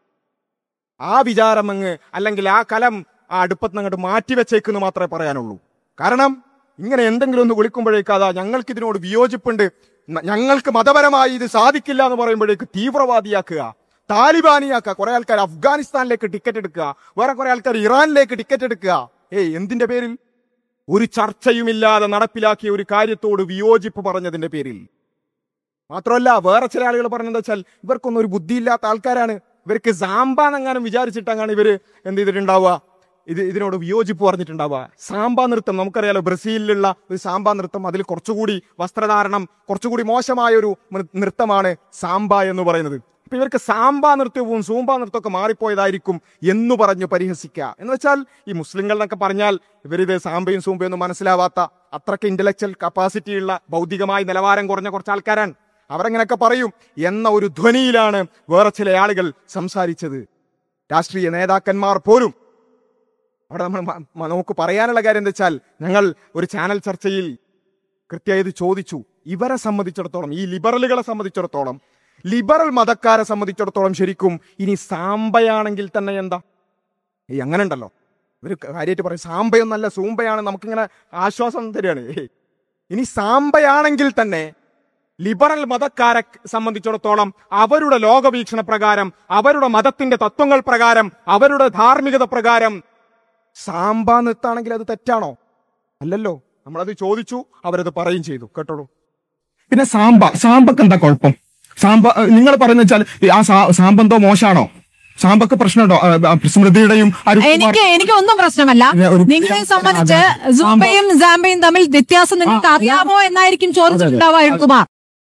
ആ വിചാരം അങ്ങ് അല്ലെങ്കിൽ ആ കലം ആ അടുപ്പത്ത് അങ്ങോട്ട് മാറ്റിവെച്ചേക്കെന്ന് മാത്രമേ പറയാനുള്ളൂ കാരണം ഇങ്ങനെ എന്തെങ്കിലും ഒന്ന് വിളിക്കുമ്പോഴേക്ക് അതാ ഞങ്ങൾക്ക് ഇതിനോട് വിയോജിപ്പുണ്ട് ന- ഞങ്ങൾക്ക് മതപരമായി ഇത് സാധിക്കില്ല എന്ന് പറയുമ്പോഴേക്ക് തീവ്രവാദിയാക്കുക താലിബാനിയാക്കുക കുറെ ആൾക്കാർ അഫ്ഗാനിസ്ഥാനിലേക്ക് ടിക്കറ്റ് എടുക്കുക വേറെ കുറെ ആൾക്കാർ ഇറാനിലേക്ക് ടിക്കറ്റ് എടുക്കുക ഏയ് എന്തിന്റെ പേരിൽ ഒരു ചർച്ചയുമില്ലാതെ നടപ്പിലാക്കിയ ഒരു കാര്യത്തോട് വിയോജിപ്പ് പറഞ്ഞതിന്റെ പേരിൽ മാത്രമല്ല വേറെ ചില ആളുകൾ പറഞ്ഞെന്താ വെച്ചാൽ ഇവർക്കൊന്നും ഒരു ബുദ്ധിയില്ലാത്ത ആൾക്കാരാണ് ഇവർക്ക് സാമ്പാന്നെങ്ങാനും വിചാരിച്ചിട്ടങ്ങനെ ഇവര് എന്ത് ചെയ്തിട്ടുണ്ടാവുക ഇത് ഇതിനോട് വിയോജിപ്പ് പറഞ്ഞിട്ടുണ്ടാവുക സാമ്പാ നൃത്തം നമുക്കറിയാലോ ബ്രസീലിലുള്ള ഒരു സാമ്പാ നൃത്തം അതിൽ കുറച്ചുകൂടി വസ്ത്രധാരണം കുറച്ചുകൂടി മോശമായ ഒരു നൃ- നൃത്തമാണ് സാമ്പ എന്ന് പറയുന്നത് അപ്പൊ ഇവർക്ക് സാമ്പാ നൃത്യവും സൂമ്പാ നൃത്തമൊക്കെ മാറിപ്പോയതായിരിക്കും എന്ന് പറഞ്ഞു പരിഹസിക്കുക എന്ന് വെച്ചാൽ ഈ മുസ്ലിങ്ങൾ എന്നൊക്കെ പറഞ്ഞാൽ ഇവരിത് സാമ്പയും സൂമ്പയും ഒന്നും മനസ്സിലാവാത്ത അത്രയ്ക്ക് ഇന്റലക്ച്വൽ കപ്പാസിറ്റി ഉള്ള ഭൗതികമായി നിലവാരം കുറഞ്ഞ കുറച്ച് ആൾക്കാരാണ് അവരങ്ങനെയൊക്കെ പറയും എന്ന ഒരു ധ്വനിയിലാണ് വേറെ ചില ആളുകൾ സംസാരിച്ചത് രാഷ്ട്രീയ നേതാക്കന്മാർ പോലും അവിടെ നമ്മൾ മ- മ- നമുക്ക് പറയാനുള്ള കാര്യം എന്താ വെച്ചാൽ ഞങ്ങൾ ഒരു ചാനൽ ചർച്ചയിൽ കൃത്യമായത് ചോദിച്ചു ഇവരെ സംബന്ധിച്ചിടത്തോളം ഈ ലിബറലുകളെ സംബന്ധിച്ചിടത്തോളം ലിബറൽ മതക്കാരെ സംബന്ധിച്ചിടത്തോളം ശരിക്കും ഇനി സാമ്പയാണെങ്കിൽ തന്നെ എന്താ ഈ അങ്ങനെ ഉണ്ടല്ലോ ഇവര് കാര്യമായിട്ട് പറയും സാമ്പയൊന്നല്ല സൂമ്പയാണ് നമുക്കിങ്ങനെ ആശ്വാസം തരികയാണ് ഏയ്. ഇനി സാമ്പയാണെങ്കിൽ തന്നെ ലിബറൽ മതക്കാരെ സംബന്ധിച്ചിടത്തോളം അവരുടെ ലോകവീക്ഷണ പ്രകാരം അവരുടെ മതത്തിന്റെ തത്വങ്ങൾ പ്രകാരം അവരുടെ ധാർമ്മികത പ്രകാരം സാമ്പ നിർത്താണെങ്കിൽ അത് തെറ്റാണോ അല്ലല്ലോ നമ്മളത് ചോദിച്ചു അവരത് പറയും ചെയ്തു കേട്ടോളൂ പിന്നെ സാമ്പ സാമ്പക്ക് എന്താ കുഴപ്പം സാമ്പ നിങ്ങൾ പറയുന്ന വെച്ചാൽ ആ സാ- സാമ്പെന്തോ മോശാണോ സാമ്പക്ക് പ്രശ്നമുണ്ടോ ആ, ആ, സ്മൃതിയുടെയും അരുൺകുമാർ- എനിക്ക് എനിക്ക് ഒന്നും പ്രശ്നമല്ല പിന്നെ ഒരു- നിങ്ങളെ സംബന്ധിച്ച് അതെ. സൂമ്പയും സാമ്പയും തമ്മിൽ വ്യത്യാസം നിങ്ങൾക്ക് ആ, അറിയാമോ എന്നായിരിക്കും ചോദിച്ചിട്ടുണ്ടാവുക അരുൺകുമാർ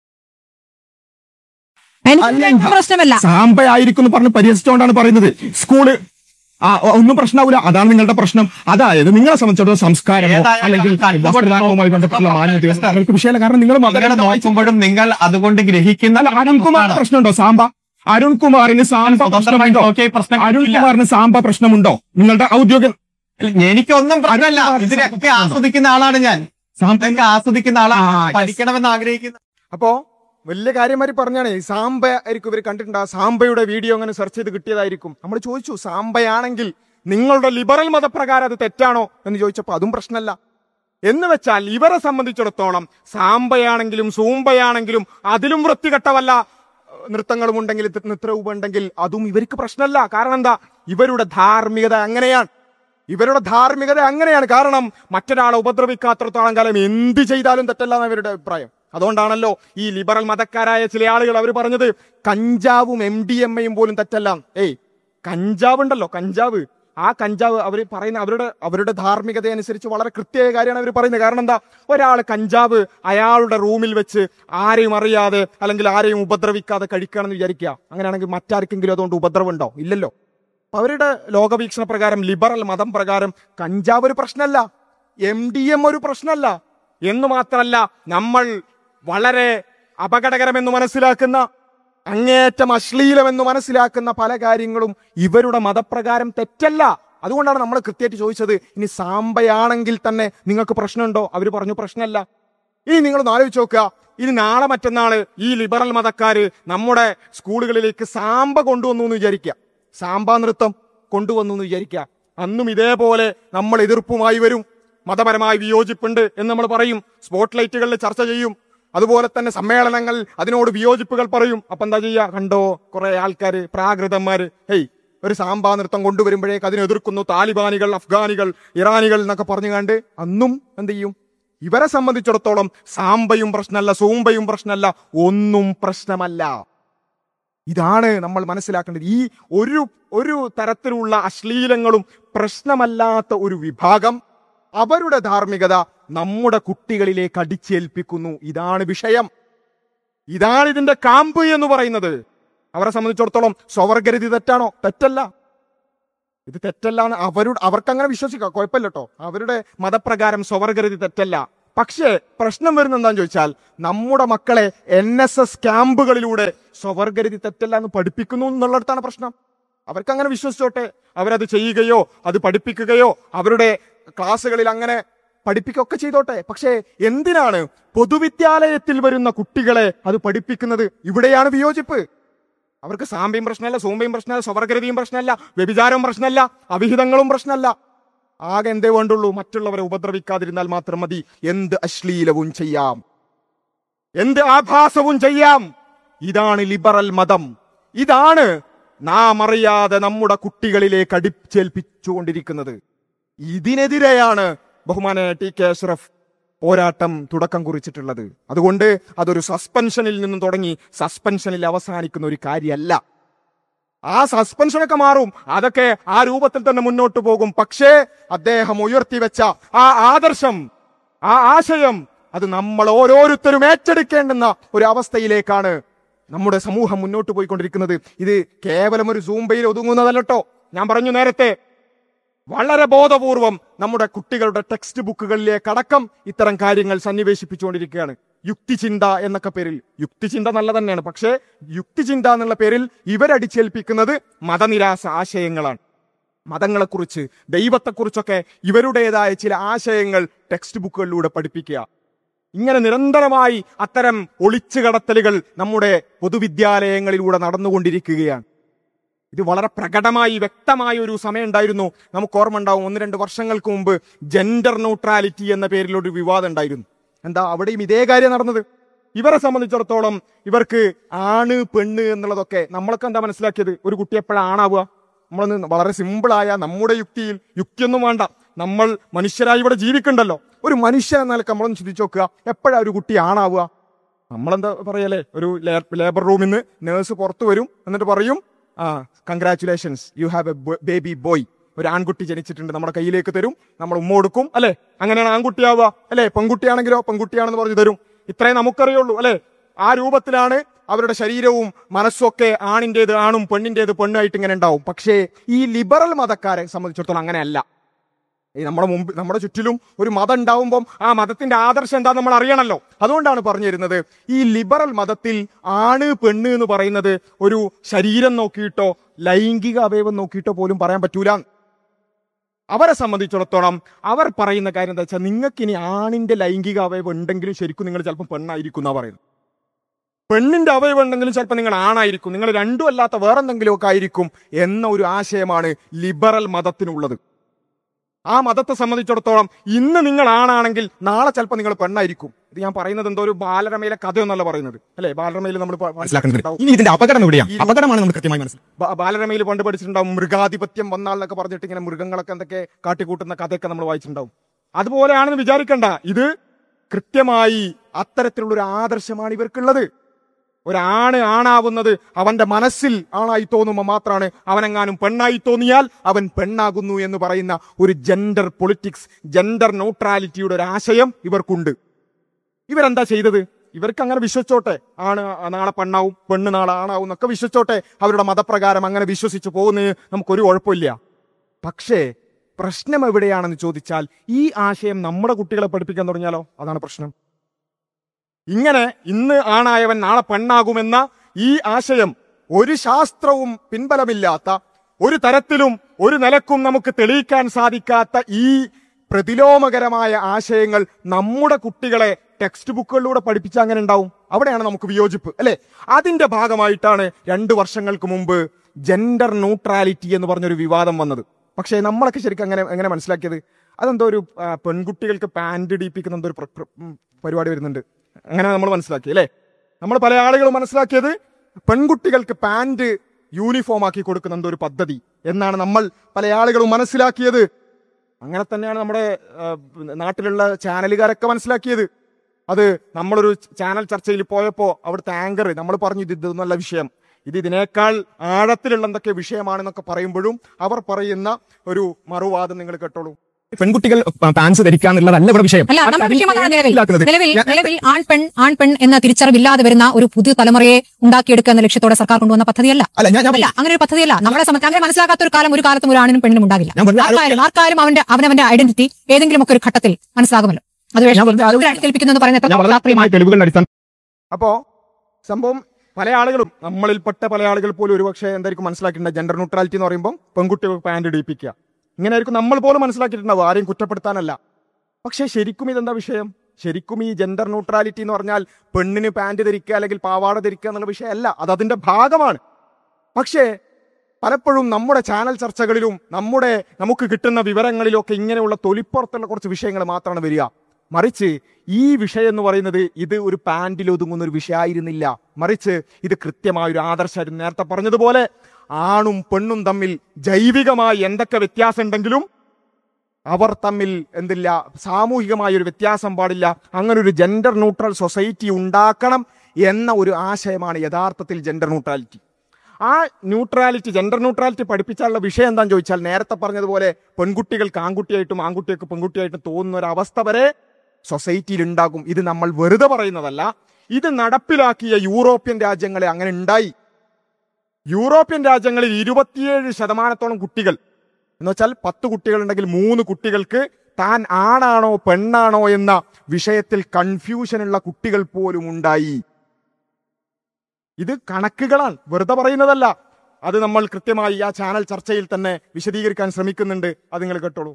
എനിക്ക് അല്ല. പ്രശ്നമല്ല സാമ്പയായിരിക്കും എന്ന് പറഞ്ഞ് പരിഹസിച്ചുകൊണ്ടാണ് പറയുന്നത് സ്കൂള് ആ ഒ- ഒന്നും പ്രശ്നമാവില്ല അതാണ് നിങ്ങളുടെ പ്രശ്നം അതായത് നിങ്ങളെ സംബന്ധിച്ചിടത്തോളം സംസ്കാരമോ അല്ലെങ്കിൽ വസ്ത്രധാരണവുമായി ബന്ധപ്പെട്ടുള്ള മാന്യതയോ നിങ്ങൾക്ക് വിഷയമല്ല കാരണം നിങ്ങൾ നിങ്ങളെ മതം നോക്കുമ്പോഴും നിങ്ങൾ അതുകൊണ്ട് ഗ്രഹിക്കുന്ന അല്ല അരുൺകുമാർ പ്രശ്നമുണ്ടോ സാമ്പ അരുൺകുമാറിന് സാമ്പ പ്രശ്നമുണ്ടോ ഓക്കെ പ്രശ്നം അരുൺകുമാറിന് സാമ്പ പ്രശ്നമുണ്ടോ നിങ്ങളുടെ ഔദ്യോഗിക എനിക്കൊന്നും പ്രശ്നമല്ല ഇതിനൊക്കെ ആസ്വദിക്കുന്ന ആളാണ് ഞാൻ സാമ്പ ഇതൊക്കെ ആസ്വദിക്കുന്ന ആളാണ് ആ, yes. പഠിക്കണമെന്ന് ആഗ്രഹിക്കുന്ന അപ്പോ വലിയ കാര്യമാരി പറഞ്ഞാണ് ഈ സാമ്പ ആയിരിക്കും ഇവർ കണ്ടിട്ടുണ്ട് ആ സാമ്പയുടെ വീഡിയോ അങ്ങനെ സെർച്ച് ചെയ്ത് കിട്ടിയതായിരിക്കും നമ്മൾ ചോദിച്ചു സാമ്പയാണെങ്കിൽ നിങ്ങളുടെ ലിബറൽ മതപ്രകാരം അത് തെറ്റാണോ എന്ന് ചോദിച്ചപ്പോൾ അതും പ്രശ്നമല്ല എന്ന് വെച്ചാൽ ഇവരെ സംബന്ധിച്ചിടത്തോളം സാമ്പയാണെങ്കിലും സൂമ്പയാണെങ്കിലും അതിലും വൃത്തികെട്ടവല്ല ഏഹ്, നൃത്തങ്ങളും ഉണ്ടെങ്കിൽ ത- നൃത്തവും ഉണ്ടെങ്കിൽ അതും ഇവർക്ക് പ്രശ്നമല്ല കാരണം എന്താ ഇവരുടെ ധാർമ്മികത അങ്ങനെയാണ് ഇവരുടെ ധാർമ്മികത അങ്ങനെയാണ് കാരണം മറ്റൊരാളെ ഉപദ്രവിക്കാത്രത്തോളം കാലം എന്ത് ചെയ്താലും തെറ്റല്ല എന്ന് ഇവരുടെ അഭിപ്രായം അതുകൊണ്ടാണല്ലോ ഈ ലിബറൽ മതക്കാരായ ചില ആളുകൾ അവർ പറഞ്ഞത് കഞ്ചാവും എം ഡി എം എയും പോലും തെറ്റല്ല ഏയ് കഞ്ചാവ് ഉണ്ടല്ലോ കഞ്ചാവ് ആ കഞ്ചാവ് അവർ പറയുന്ന അവരുടെ അവരുടെ ധാർമ്മികത അനുസരിച്ച് വളരെ കൃത്യമായ കാര്യമാണ് അവർ പറയുന്നത് കാരണം എന്താ ഒരാൾ കഞ്ചാവ് അയാളുടെ റൂമിൽ വെച്ച് ആരെയും അറിയാതെ അല്ലെങ്കിൽ ആരെയും ഉപദ്രവിക്കാതെ കഴിക്കുകയാണെന്ന് വിചാരിക്കുക അങ്ങനെയാണെങ്കിൽ മറ്റാർക്കെങ്കിലും അതുകൊണ്ട് ഉപദ്രവം ഉണ്ടോ ഇല്ലല്ലോ അപ്പൊ അവരുടെ ലോകവീക്ഷണ പ്രകാരം ലിബറൽ മതം പ്രകാരം കഞ്ചാവ് ഒരു പ്രശ്നമല്ല എം ഡി എം ഒരു പ്രശ്നമല്ല എന്ന് മാത്രമല്ല നമ്മൾ വളരെ അപകടകരമെന്ന് മനസ്സിലാക്കുന്ന അങ്ങേയറ്റം അശ്ലീലമെന്ന് മനസ്സിലാക്കുന്ന പല കാര്യങ്ങളും ഇവരുടെ മതപ്രകാരം തെറ്റല്ല അതുകൊണ്ടാണ് നമ്മൾ കൃത്യമായിട്ട് ചോദിച്ചത് ഇനി സാമ്പയാണെങ്കിൽ തന്നെ നിങ്ങൾക്ക് പ്രശ്നമുണ്ടോ അവർ പറഞ്ഞു പ്രശ്നമല്ല ഇനി നിങ്ങൾ ആലോചിച്ച് നോക്കുക ഇനി നാളെ മറ്റന്നാള് ഈ ലിബറൽ മതക്കാര് നമ്മുടെ സ്കൂളുകളിലേക്ക് സാമ്പ കൊണ്ടുവന്നു എന്ന് വിചാരിക്കുക സാമ്പ നൃത്തം കൊണ്ടുവന്നു എന്ന് വിചാരിക്കുക അന്നും ഇതേപോലെ നമ്മൾ എതിർപ്പുമായി വരും മതപരമായി വിയോജിപ്പുണ്ട് എന്ന് നമ്മൾ പറയും സ്പോട്ട് ലൈറ്റുകളിൽ ചർച്ച ചെയ്യും അതുപോലെ തന്നെ സമ്മേളനങ്ങൾ അതിനോട് വിയോജിപ്പുകൾ പറയും അപ്പൊ എന്താ ചെയ്യാ കണ്ടോ കുറെ ആൾക്കാര് പ്രാകൃതന്മാര് ഹേയ് ഒരു സാമ്പാ നൃത്തം കൊണ്ടുവരുമ്പോഴേക്ക് അതിനെ എതിർക്കുന്നു താലിബാനികൾ അഫ്ഗാനികൾ ഇറാനികൾ എന്നൊക്കെ പറഞ്ഞു കണ്ട് അന്നും എന്ത് ചെയ്യും ഇവരെ സംബന്ധിച്ചിടത്തോളം സാമ്പയും പ്രശ്നമല്ല സൂമ്പയും പ്രശ്നമല്ല ഒന്നും പ്രശ്നമല്ല ഇതാണ് നമ്മൾ മനസ്സിലാക്കേണ്ടത് ഈ ഒരു ഒരു തരത്തിലുള്ള അശ്ലീലങ്ങളും പ്രശ്നമല്ലാത്ത ഒരു വിഭാഗം അവരുടെ ധാർമ്മികത നമ്മുടെ കുട്ടികളിലേക്ക് അടിച്ചേൽപ്പിക്കുന്നു ഇതാണ് വിഷയം ഇതാണ് ഇതിന്റെ കാമ്പ് എന്ന് പറയുന്നത് അവരെ സംബന്ധിച്ചിടത്തോളം സ്വവർഗരതി തെറ്റാണോ തെറ്റല്ല ഇത് തെറ്റല്ല എന്ന് അവരുടെ അവർക്ക് അങ്ങനെ വിശ്വസിക്കാം കുഴപ്പമില്ല കേട്ടോ അവരുടെ മതപ്രകാരം സ്വവർഗരതി തെറ്റല്ല പക്ഷേ പ്രശ്നം വരുന്ന എന്താന്ന് ചോദിച്ചാൽ നമ്മുടെ മക്കളെ എൻ എസ് എസ് ക്യാമ്പുകളിലൂടെ സ്വവർഗരതി തെറ്റല്ല എന്ന് പഠിപ്പിക്കുന്നു എന്നുള്ളിടത്താണ് പ്രശ്നം അവർക്ക് അങ്ങനെ വിശ്വസിച്ചോട്ടെ അവരത് ചെയ്യുകയോ അത് പഠിപ്പിക്കുകയോ അവരുടെ ക്ലാസ്സുകളിൽ അങ്ങനെ പഠിപ്പിക്കുകയൊക്കെ ചെയ്തോട്ടെ പക്ഷേ എന്തിനാണ് പൊതുവിദ്യാലയത്തിൽ വരുന്ന കുട്ടികളെ അത് പഠിപ്പിക്കുന്നത് ഇവിടെയാണ് വിയോജിപ്പ് അവർക്ക് സാമ്പ്യം പ്രശ്നമല്ല സൂമ്പയും പ്രശ്നമല്ല സ്വവർഗരതിയും പ്രശ്നമല്ല വ്യഭിചാരവും പ്രശ്നമല്ല അവിഹിതങ്ങളും പ്രശ്നമല്ല ആകെ എന്തേ വേണ്ടുള്ളൂ മറ്റുള്ളവരെ ഉപദ്രവിക്കാതിരുന്നാൽ മാത്രം മതി എന്ത് അശ്ലീലവും ചെയ്യാം എന്ത് ആഭാസവും ചെയ്യാം ഇതാണ് ലിബറൽ മതം ഇതാണ് നാം അറിയാതെ നമ്മുടെ കുട്ടികളിലേക്ക് അടിച്ചേൽപ്പിച്ചുകൊണ്ടിരിക്കുന്നത് ഇതിനെതിരെയാണ് ബഹുമാന ടി കെ അഷ്റഫ് പോരാട്ടം തുടക്കം കുറിച്ചിട്ടുള്ളത് അതുകൊണ്ട് അതൊരു സസ്പെൻഷനിൽ നിന്നും തുടങ്ങി സസ്പെൻഷനിൽ അവസാനിക്കുന്ന ഒരു കാര്യമല്ല ആ സസ്പെൻഷനൊക്കെ മാറും അതൊക്കെ ആ രൂപത്തിൽ തന്നെ മുന്നോട്ട് പോകും പക്ഷേ അദ്ദേഹം ഉയർത്തിവെച്ച ആ ആദർശം ആ ആശയം അത് നമ്മൾ ഓരോരുത്തരും ഏറ്റെടുക്കേണ്ടുന്ന ഒരു അവസ്ഥയിലേക്കാണ് നമ്മുടെ സമൂഹം മുന്നോട്ട് പോയിക്കൊണ്ടിരിക്കുന്നത് ഇത് കേവലം ഒരു സൂംബയിൽ ഒതുങ്ങുന്നതല്ലട്ടോ ഞാൻ പറഞ്ഞു നേരത്തെ വളരെ ബോധപൂർവം നമ്മുടെ കുട്ടികളുടെ ടെക്സ്റ്റ് ബുക്കുകളിലേക്കടക്കം ഇത്തരം കാര്യങ്ങൾ സന്നിവേശിപ്പിച്ചുകൊണ്ടിരിക്കുകയാണ് യുക്തിചിന്ത എന്നൊക്കെ പേരിൽ യുക്തിചിന്ത നല്ല തന്നെയാണ് പക്ഷേ യുക്തിചിന്ത എന്നുള്ള പേരിൽ ഇവരടിച്ചേൽപ്പിക്കുന്നത് മതനിരാസ ആശയങ്ങളാണ് മതങ്ങളെക്കുറിച്ച് ദൈവത്തെക്കുറിച്ചൊക്കെ ഇവരുടേതായ ചില ആശയങ്ങൾ ടെക്സ്റ്റ് ബുക്കുകളിലൂടെ പഠിപ്പിക്കുക ഇങ്ങനെ നിരന്തരമായി അത്തരം ഒളിച്ചുകടത്തലുകൾ നമ്മുടെ പൊതുവിദ്യാലയങ്ങളിലൂടെ നടന്നുകൊണ്ടിരിക്കുകയാണ് ഇത് വളരെ പ്രകടമായി വ്യക്തമായ ഒരു സമയം ഉണ്ടായിരുന്നു നമുക്ക് ഓർമ്മ ഉണ്ടാവും ഒന്ന് രണ്ട് വർഷങ്ങൾക്ക് മുമ്പ് ജെൻഡർ ന്യൂട്രാലിറ്റി എന്ന പേരിലൊരു വിവാദം ഉണ്ടായിരുന്നു എന്താ അവിടെയും ഇതേ കാര്യം നടന്നത് ഇവരെ സംബന്ധിച്ചിടത്തോളം ഇവർക്ക് ആണ് പെണ്ണ് എന്നുള്ളതൊക്കെ നമ്മളൊക്കെ എന്താ മനസ്സിലാക്കിയത് ഒരു കുട്ടി എപ്പോഴാണ് ആണാവുക നമ്മളൊന്ന് വളരെ സിമ്പിളായ നമ്മുടെ യുക്തിയിൽ യുക്തിയൊന്നും വേണ്ട നമ്മൾ മനുഷ്യരായി ഇവിടെ ജീവിക്കണ്ടല്ലോ ഒരു മനുഷ്യൻ എന്ന നിലക്ക് നമ്മളൊന്ന് ചിന്തിച്ചു നോക്കുക എപ്പോഴാ ഒരു കുട്ടി ആണാവുക നമ്മളെന്താ പറയലേ ഒരു ലേബർ റൂമിൽ നിന്ന് നേഴ്സ് പുറത്തു വരും എന്നിട്ട് പറയും ആ congratulations you have a baby boy ഒരു ആൺകുട്ടി ജനിച്ചിട്ടുണ്ട് നമ്മുടെ കയ്യിലേക്ക് തരും നമ്മൾ ഉമ്മ കൊടുക്കും അല്ലെ അങ്ങനെയാണ് ആൺകുട്ടിയാവുക അല്ലെ പെൺകുട്ടിയാണെങ്കിലോ പെൺകുട്ടിയാണെന്ന് പറഞ്ഞു തരും ഇത്രേ നമുക്കറിയുള്ളൂ അല്ലെ ആ രൂപത്തിലാണ് അവരുടെ ശരീരവും മനസ്സും ഒക്കെ ആണിൻ്റെത് ആണും പെണ്ണിൻ്റെത് പെണ്ണായിട്ട് ഇങ്ങനെ ഉണ്ടാവും പക്ഷേ ഈ ലിബറൽ മതക്കാരെ സംബന്ധിച്ചിടത്തോളം അങ്ങനെയല്ല ഈ നമ്മുടെ മുമ്പ് നമ്മുടെ ചുറ്റിലും ഒരു മതം ഉണ്ടാവുമ്പം ആ മതത്തിന്റെ ആദർശം എന്താ നമ്മൾ അറിയണമല്ലോ അതുകൊണ്ടാണ് പറഞ്ഞു തരുന്നത് ഈ ലിബറൽ മതത്തിൽ ആണ് പെണ്ണ് എന്ന് പറയുന്നത് ഒരു ശരീരം നോക്കിയിട്ടോ ലൈംഗിക അവയവം നോക്കിയിട്ടോ പോലും പറയാൻ പറ്റൂല അവരെ സംബന്ധിച്ചിടത്തോളം അവർ പറയുന്ന കാര്യം എന്താ വെച്ചാൽ നിങ്ങൾക്ക് ഇനി ആണിന്റെ ലൈംഗിക അവയവം ഉണ്ടെങ്കിലും ശരിക്കും നിങ്ങൾ ചിലപ്പോൾ പെണ്ണായിരിക്കും എന്നാ പറയുന്നത് പെണ്ണിന്റെ അവയവം ഉണ്ടെങ്കിലും ചിലപ്പോൾ നിങ്ങൾ ആണായിരിക്കും നിങ്ങൾ രണ്ടും അല്ലാത്ത വേറെന്തെങ്കിലുമൊക്കെ ആയിരിക്കും എന്ന ഒരു ആശയമാണ് ലിബറൽ മതത്തിനുള്ളത് ആ മതത്തെ സംബന്ധിച്ചിടത്തോളം ഇന്ന് നിങ്ങൾ ആണാണെങ്കിൽ നാളെ ചിലപ്പോൾ നിങ്ങൾ പെണ്ണായിരിക്കും ഇത് ഞാൻ പറയുന്നത് എന്തോ ഒരു ബാലരമയിലെ കഥയൊന്നല്ല പറയുന്നത് അല്ലെ ബാലരമയിൽ നമ്മൾ പ- മനസ്സിലാക്കുന്നത് ഇനി ഇതിന്റെ അപകടം എവിടെയാണ് അപകടമാണ് നമ്മൾ കൃത്യമായി മനസ്സിലാക്കുന്നത് ബ- ബാലരമയിൽ പണ്ട് പഠിച്ചിട്ടുണ്ടാവും മൃഗാധിപത്യം വന്നാലെന്നൊക്കെ പറഞ്ഞിട്ട് ഇങ്ങനെ മൃഗങ്ങളൊക്കെ എന്തൊക്കെ കാട്ടിക്കൂട്ടുന്ന കഥയൊക്കെ നമ്മൾ വായിച്ചിട്ടുണ്ടാവും അതുപോലെയാണെന്ന് വിചാരിക്കണ്ട ഇത് കൃത്യമായി അത്തരത്തിലുള്ള ഒരു ആദർശമാണ് ഇവർക്കുള്ളത് ഒരാണ് ആണാവുന്നത് അവന്റെ മനസ്സിൽ ആണായി തോന്നുമ്പോൾ മാത്രമാണ് അവനെങ്ങാനും പെണ്ണായി തോന്നിയാൽ അവൻ പെണ്ണാകുന്നു എന്ന് പറയുന്ന ഒരു ജെൻഡർ പൊളിറ്റിക്സ് ജെൻഡർ ന്യൂട്രാലിറ്റിയുടെ ഒരു ആശയം ഇവർക്കുണ്ട് ഇവരെന്താ ചെയ്തത് ഇവർക്ക് അങ്ങനെ വിശ്വസിച്ചോട്ടെ ആണ് നാളെ പെണ്ണാവും പെണ്ണ് നാളെ ആണാവും എന്നൊക്കെ വിശ്വസിച്ചോട്ടെ അവരുടെ മതപ്രകാരം അങ്ങനെ വിശ്വസിച്ച് പോകുന്നതിന് നമുക്കൊരു കുഴപ്പമില്ല പക്ഷേ പ്രശ്നം എവിടെയാണെന്ന് ചോദിച്ചാൽ ഈ ആശയം നമ്മുടെ കുട്ടികളെ പഠിപ്പിക്കാൻ തുടങ്ങിയാലോ അതാണ് പ്രശ്നം ഇങ്ങനെ ഇന്ന് ആണായവൻ നാളെ പെണ്ണാകുമെന്ന ഈ ആശയം ഒരു ശാസ്ത്രവും പിൻബലമില്ലാത്ത ഒരു തരത്തിലും ഒരു നിലക്കും നമുക്ക് തെളിയിക്കാൻ സാധിക്കാത്ത ഈ പ്രതിലോമകരമായ ആശയങ്ങൾ നമ്മുടെ കുട്ടികളെ ടെക്സ്റ്റ് ബുക്കുകളിലൂടെ പഠിപ്പിച്ച അങ്ങനെ ഉണ്ടാവും അവിടെയാണ് നമുക്ക് വിയോജിപ്പ് അല്ലെ അതിന്റെ ഭാഗമായിട്ടാണ് രണ്ട് വർഷങ്ങൾക്ക് മുമ്പ് ജെൻഡർ ന്യൂട്രാലിറ്റി എന്ന് പറഞ്ഞൊരു വിവാദം വന്നത് പക്ഷേ നമ്മളൊക്കെ ശരിക്കും അങ്ങനെ എങ്ങനെ മനസ്സിലാക്കിയത് അതെന്തോ ഒരു ആ, പെൺകുട്ടികൾക്ക് പാൻറ് ഇടിപ്പിക്കുന്ന എന്തോ ഒരു പ്ര- പ്ര- ഉം, പരിപാടി വരുന്നുണ്ട് അങ്ങനെ നമ്മൾ മനസ്സിലാക്കി അല്ലേ നമ്മൾ പല ആളുകളും മനസ്സിലാക്കിയത് പെൺകുട്ടികൾക്ക് പാൻറ് യൂണിഫോം ആക്കി കൊടുക്കുന്ന എന്തോ ഒരു പദ്ധതി എന്നാണ് നമ്മൾ പല ആളുകളും മനസ്സിലാക്കിയത് അങ്ങനെ തന്നെയാണ് നമ്മുടെ ആ, നാട്ടിലുള്ള ചാനലുകാരൊക്കെ മനസ്സിലാക്കിയത് അത് നമ്മളൊരു ചാനൽ ചർച്ചയിൽ പോയപ്പോൾ അവിടുത്തെ ആങ്കർ നമ്മൾ പറഞ്ഞു ഇത് ഇതൊന്നല്ല വിഷയം ഇത് ഇതിനേക്കാൾ ആഴത്തിലുള്ള എന്തൊക്കെ വിഷയമാണെന്നൊക്കെ പറയുമ്പോഴും അവർ പറയുന്ന ഒരു മറുവാദം നിങ്ങൾ കേട്ടോളൂ പെൺകുട്ടികൾ പാൻസ് ധരിക്കുക എന്നുള്ളതല്ല ഇവിടെ വിഷയം അല്ല നമ്മുടെ വിഷയം അതാണ് നിലവിൽ മനസ്സിലാക്കുന്നത്. നിലവിൽ ഞാൻ- നിലവിൽ ആൺ പെൺ ആൺ പെൺ എന്ന തിരിച്ചറിവില്ലാതെ വരുന്ന ഒരു പുതിയ തലമുറയെ ഉണ്ടാക്കിയെടുക്കുക എന്ന ലക്ഷ്യത്തോടെ സർക്കാർ കൊണ്ടുവന്ന പദ്ധതിയല്ല അല്ല ഞാൻ ഞാൻ അല്ല അങ്ങനെ ഒരു പദ്ധതിയല്ല നമ്മളെ സംബന്ധിച്ച് അങ്ങനെ മനസ്സിലാക്കാത്ത ഒരു കാലം ഒരു കാലത്തും ഒരു ആണിനും പെണ്ണിനും ഉണ്ടാകില്ല ഞാൻ വെറുതെ ആരോ- ആർക്കായാലും ആർക്കായാലും അവന്റെ അവനവന്റെ ഐഡന്റിറ്റി ഏതെങ്കിലും ഒക്കെ ഒരു ഘട്ടത്തിൽ മനസ്സിലാകുമല്ലോ അത് ഞാൻ വെറുതെ ആരോ- അടിച്ചേൽപ്പിക്കുന്നു എന്ന് പറയുന്നത് ഞാൻ എത്ര വളരെ ശാസ്ത്രീയമായി തെളിവുകളുടെ അടിസ്ഥാനം അപ്പോ സംഭവം പല ആളുകളും നമ്മളിൽപ്പെട്ട പല ആളുകൾ പോലും ഒരുപക്ഷെ എന്തായിരിക്കും മനസ്സിലാക്കിയിട്ടുണ്ട് ജെൻഡർ ന്യൂട്രാലിറ്റി എന്ന് പറയുമ്പോൾ പെൺകുട്ടികൾ പാൻറ് ഇടിപ്പിക്കുക ഇങ്ങനെയായിരിക്കും നമ്മൾ പോലും മനസ്സിലാക്കിയിട്ടുണ്ടാവും ആരെയും കുറ്റപ്പെടുത്താനല്ല പക്ഷേ ശരിക്കും ഇതെന്താ വിഷയം ശരിക്കും ഈ ജെൻഡർ ന്യൂട്രാലിറ്റി എന്ന് പറഞ്ഞാൽ പെണ്ണിന് പാൻറ് ധരിക്കുക അല്ലെങ്കിൽ പാവാട ധരിക്കുക എന്നുള്ള വിഷയമല്ല അത് അതിന്റെ ഭാഗമാണ് പക്ഷേ പലപ്പോഴും നമ്മുടെ ചാനൽ ചർച്ചകളിലും നമ്മുടെ നമുക്ക് കിട്ടുന്ന വിവരങ്ങളിലൊക്കെ ഇങ്ങനെയുള്ള തൊലിപ്പുറത്തുള്ള കുറച്ച് വിഷയങ്ങൾ മാത്രമാണ് വരിക മറിച്ച് ഈ വിഷയം എന്ന് പറയുന്നത് ഇത് ഒരു പാൻറിൽ ഒതുങ്ങുന്ന ഒരു വിഷയമായിരുന്നില്ല മറിച്ച് ഇത് കൃത്യമായ ഒരു ആദർശമായിരുന്നു നേരത്തെ പറഞ്ഞതുപോലെ ആണും പെണ്ണും തമ്മിൽ ജൈവികമായി എന്തൊക്കെ വ്യത്യാസം ഉണ്ടെങ്കിലും അവർ തമ്മിൽ എന്തില്ല സാമൂഹികമായ ഒരു വ്യത്യാസം പാടില്ല അങ്ങനെ ഒരു ജെൻഡർ ന്യൂട്രൽ സൊസൈറ്റി ഉണ്ടാക്കണം എന്ന ഒരു ആശയമാണ് യഥാർത്ഥത്തിൽ ജെൻഡർ ന്യൂട്രാലിറ്റി ആ ന്യൂട്രാലിറ്റി ജെൻഡർ ന്യൂട്രാലിറ്റി പഠിപ്പിച്ചാലുള്ള വിഷയം എന്താണെന്ന് ചോദിച്ചാൽ നേരത്തെ പറഞ്ഞതുപോലെ പെൺകുട്ടികൾക്ക് ആൺകുട്ടിയായിട്ടും ആൺകുട്ടികൾക്ക് പെൺകുട്ടിയായിട്ടും തോന്നുന്ന ഒരു അവസ്ഥ വരെ സൊസൈറ്റിയിൽ ഉണ്ടാകും ഇത് നമ്മൾ വെറുതെ പറയുന്നതല്ല ഇത് നടപ്പിലാക്കിയ യൂറോപ്യൻ രാജ്യങ്ങളെ അങ്ങനെ ഉണ്ടായി യൂറോപ്യൻ രാജ്യങ്ങളിൽ ഇരുപത്തിയേഴ് ശതമാനത്തോളം കുട്ടികൾ എന്ന് വെച്ചാൽ പത്ത് കുട്ടികളുണ്ടെങ്കിൽ മൂന്ന് കുട്ടികൾക്ക് താൻ ആണാണോ പെണ്ണാണോ എന്ന വിഷയത്തിൽ കൺഫ്യൂഷനുള്ള കുട്ടികൾ പോലും ഉണ്ടായി ഇത് കണക്കുകളാണ് വെറുതെ പറയുന്നതല്ല അത് നമ്മൾ കൃത്യമായി ആ ചാനൽ ചർച്ചയിൽ തന്നെ വിശദീകരിക്കാൻ ശ്രമിക്കുന്നുണ്ട് അത് നിങ്ങൾ കേട്ടോളൂ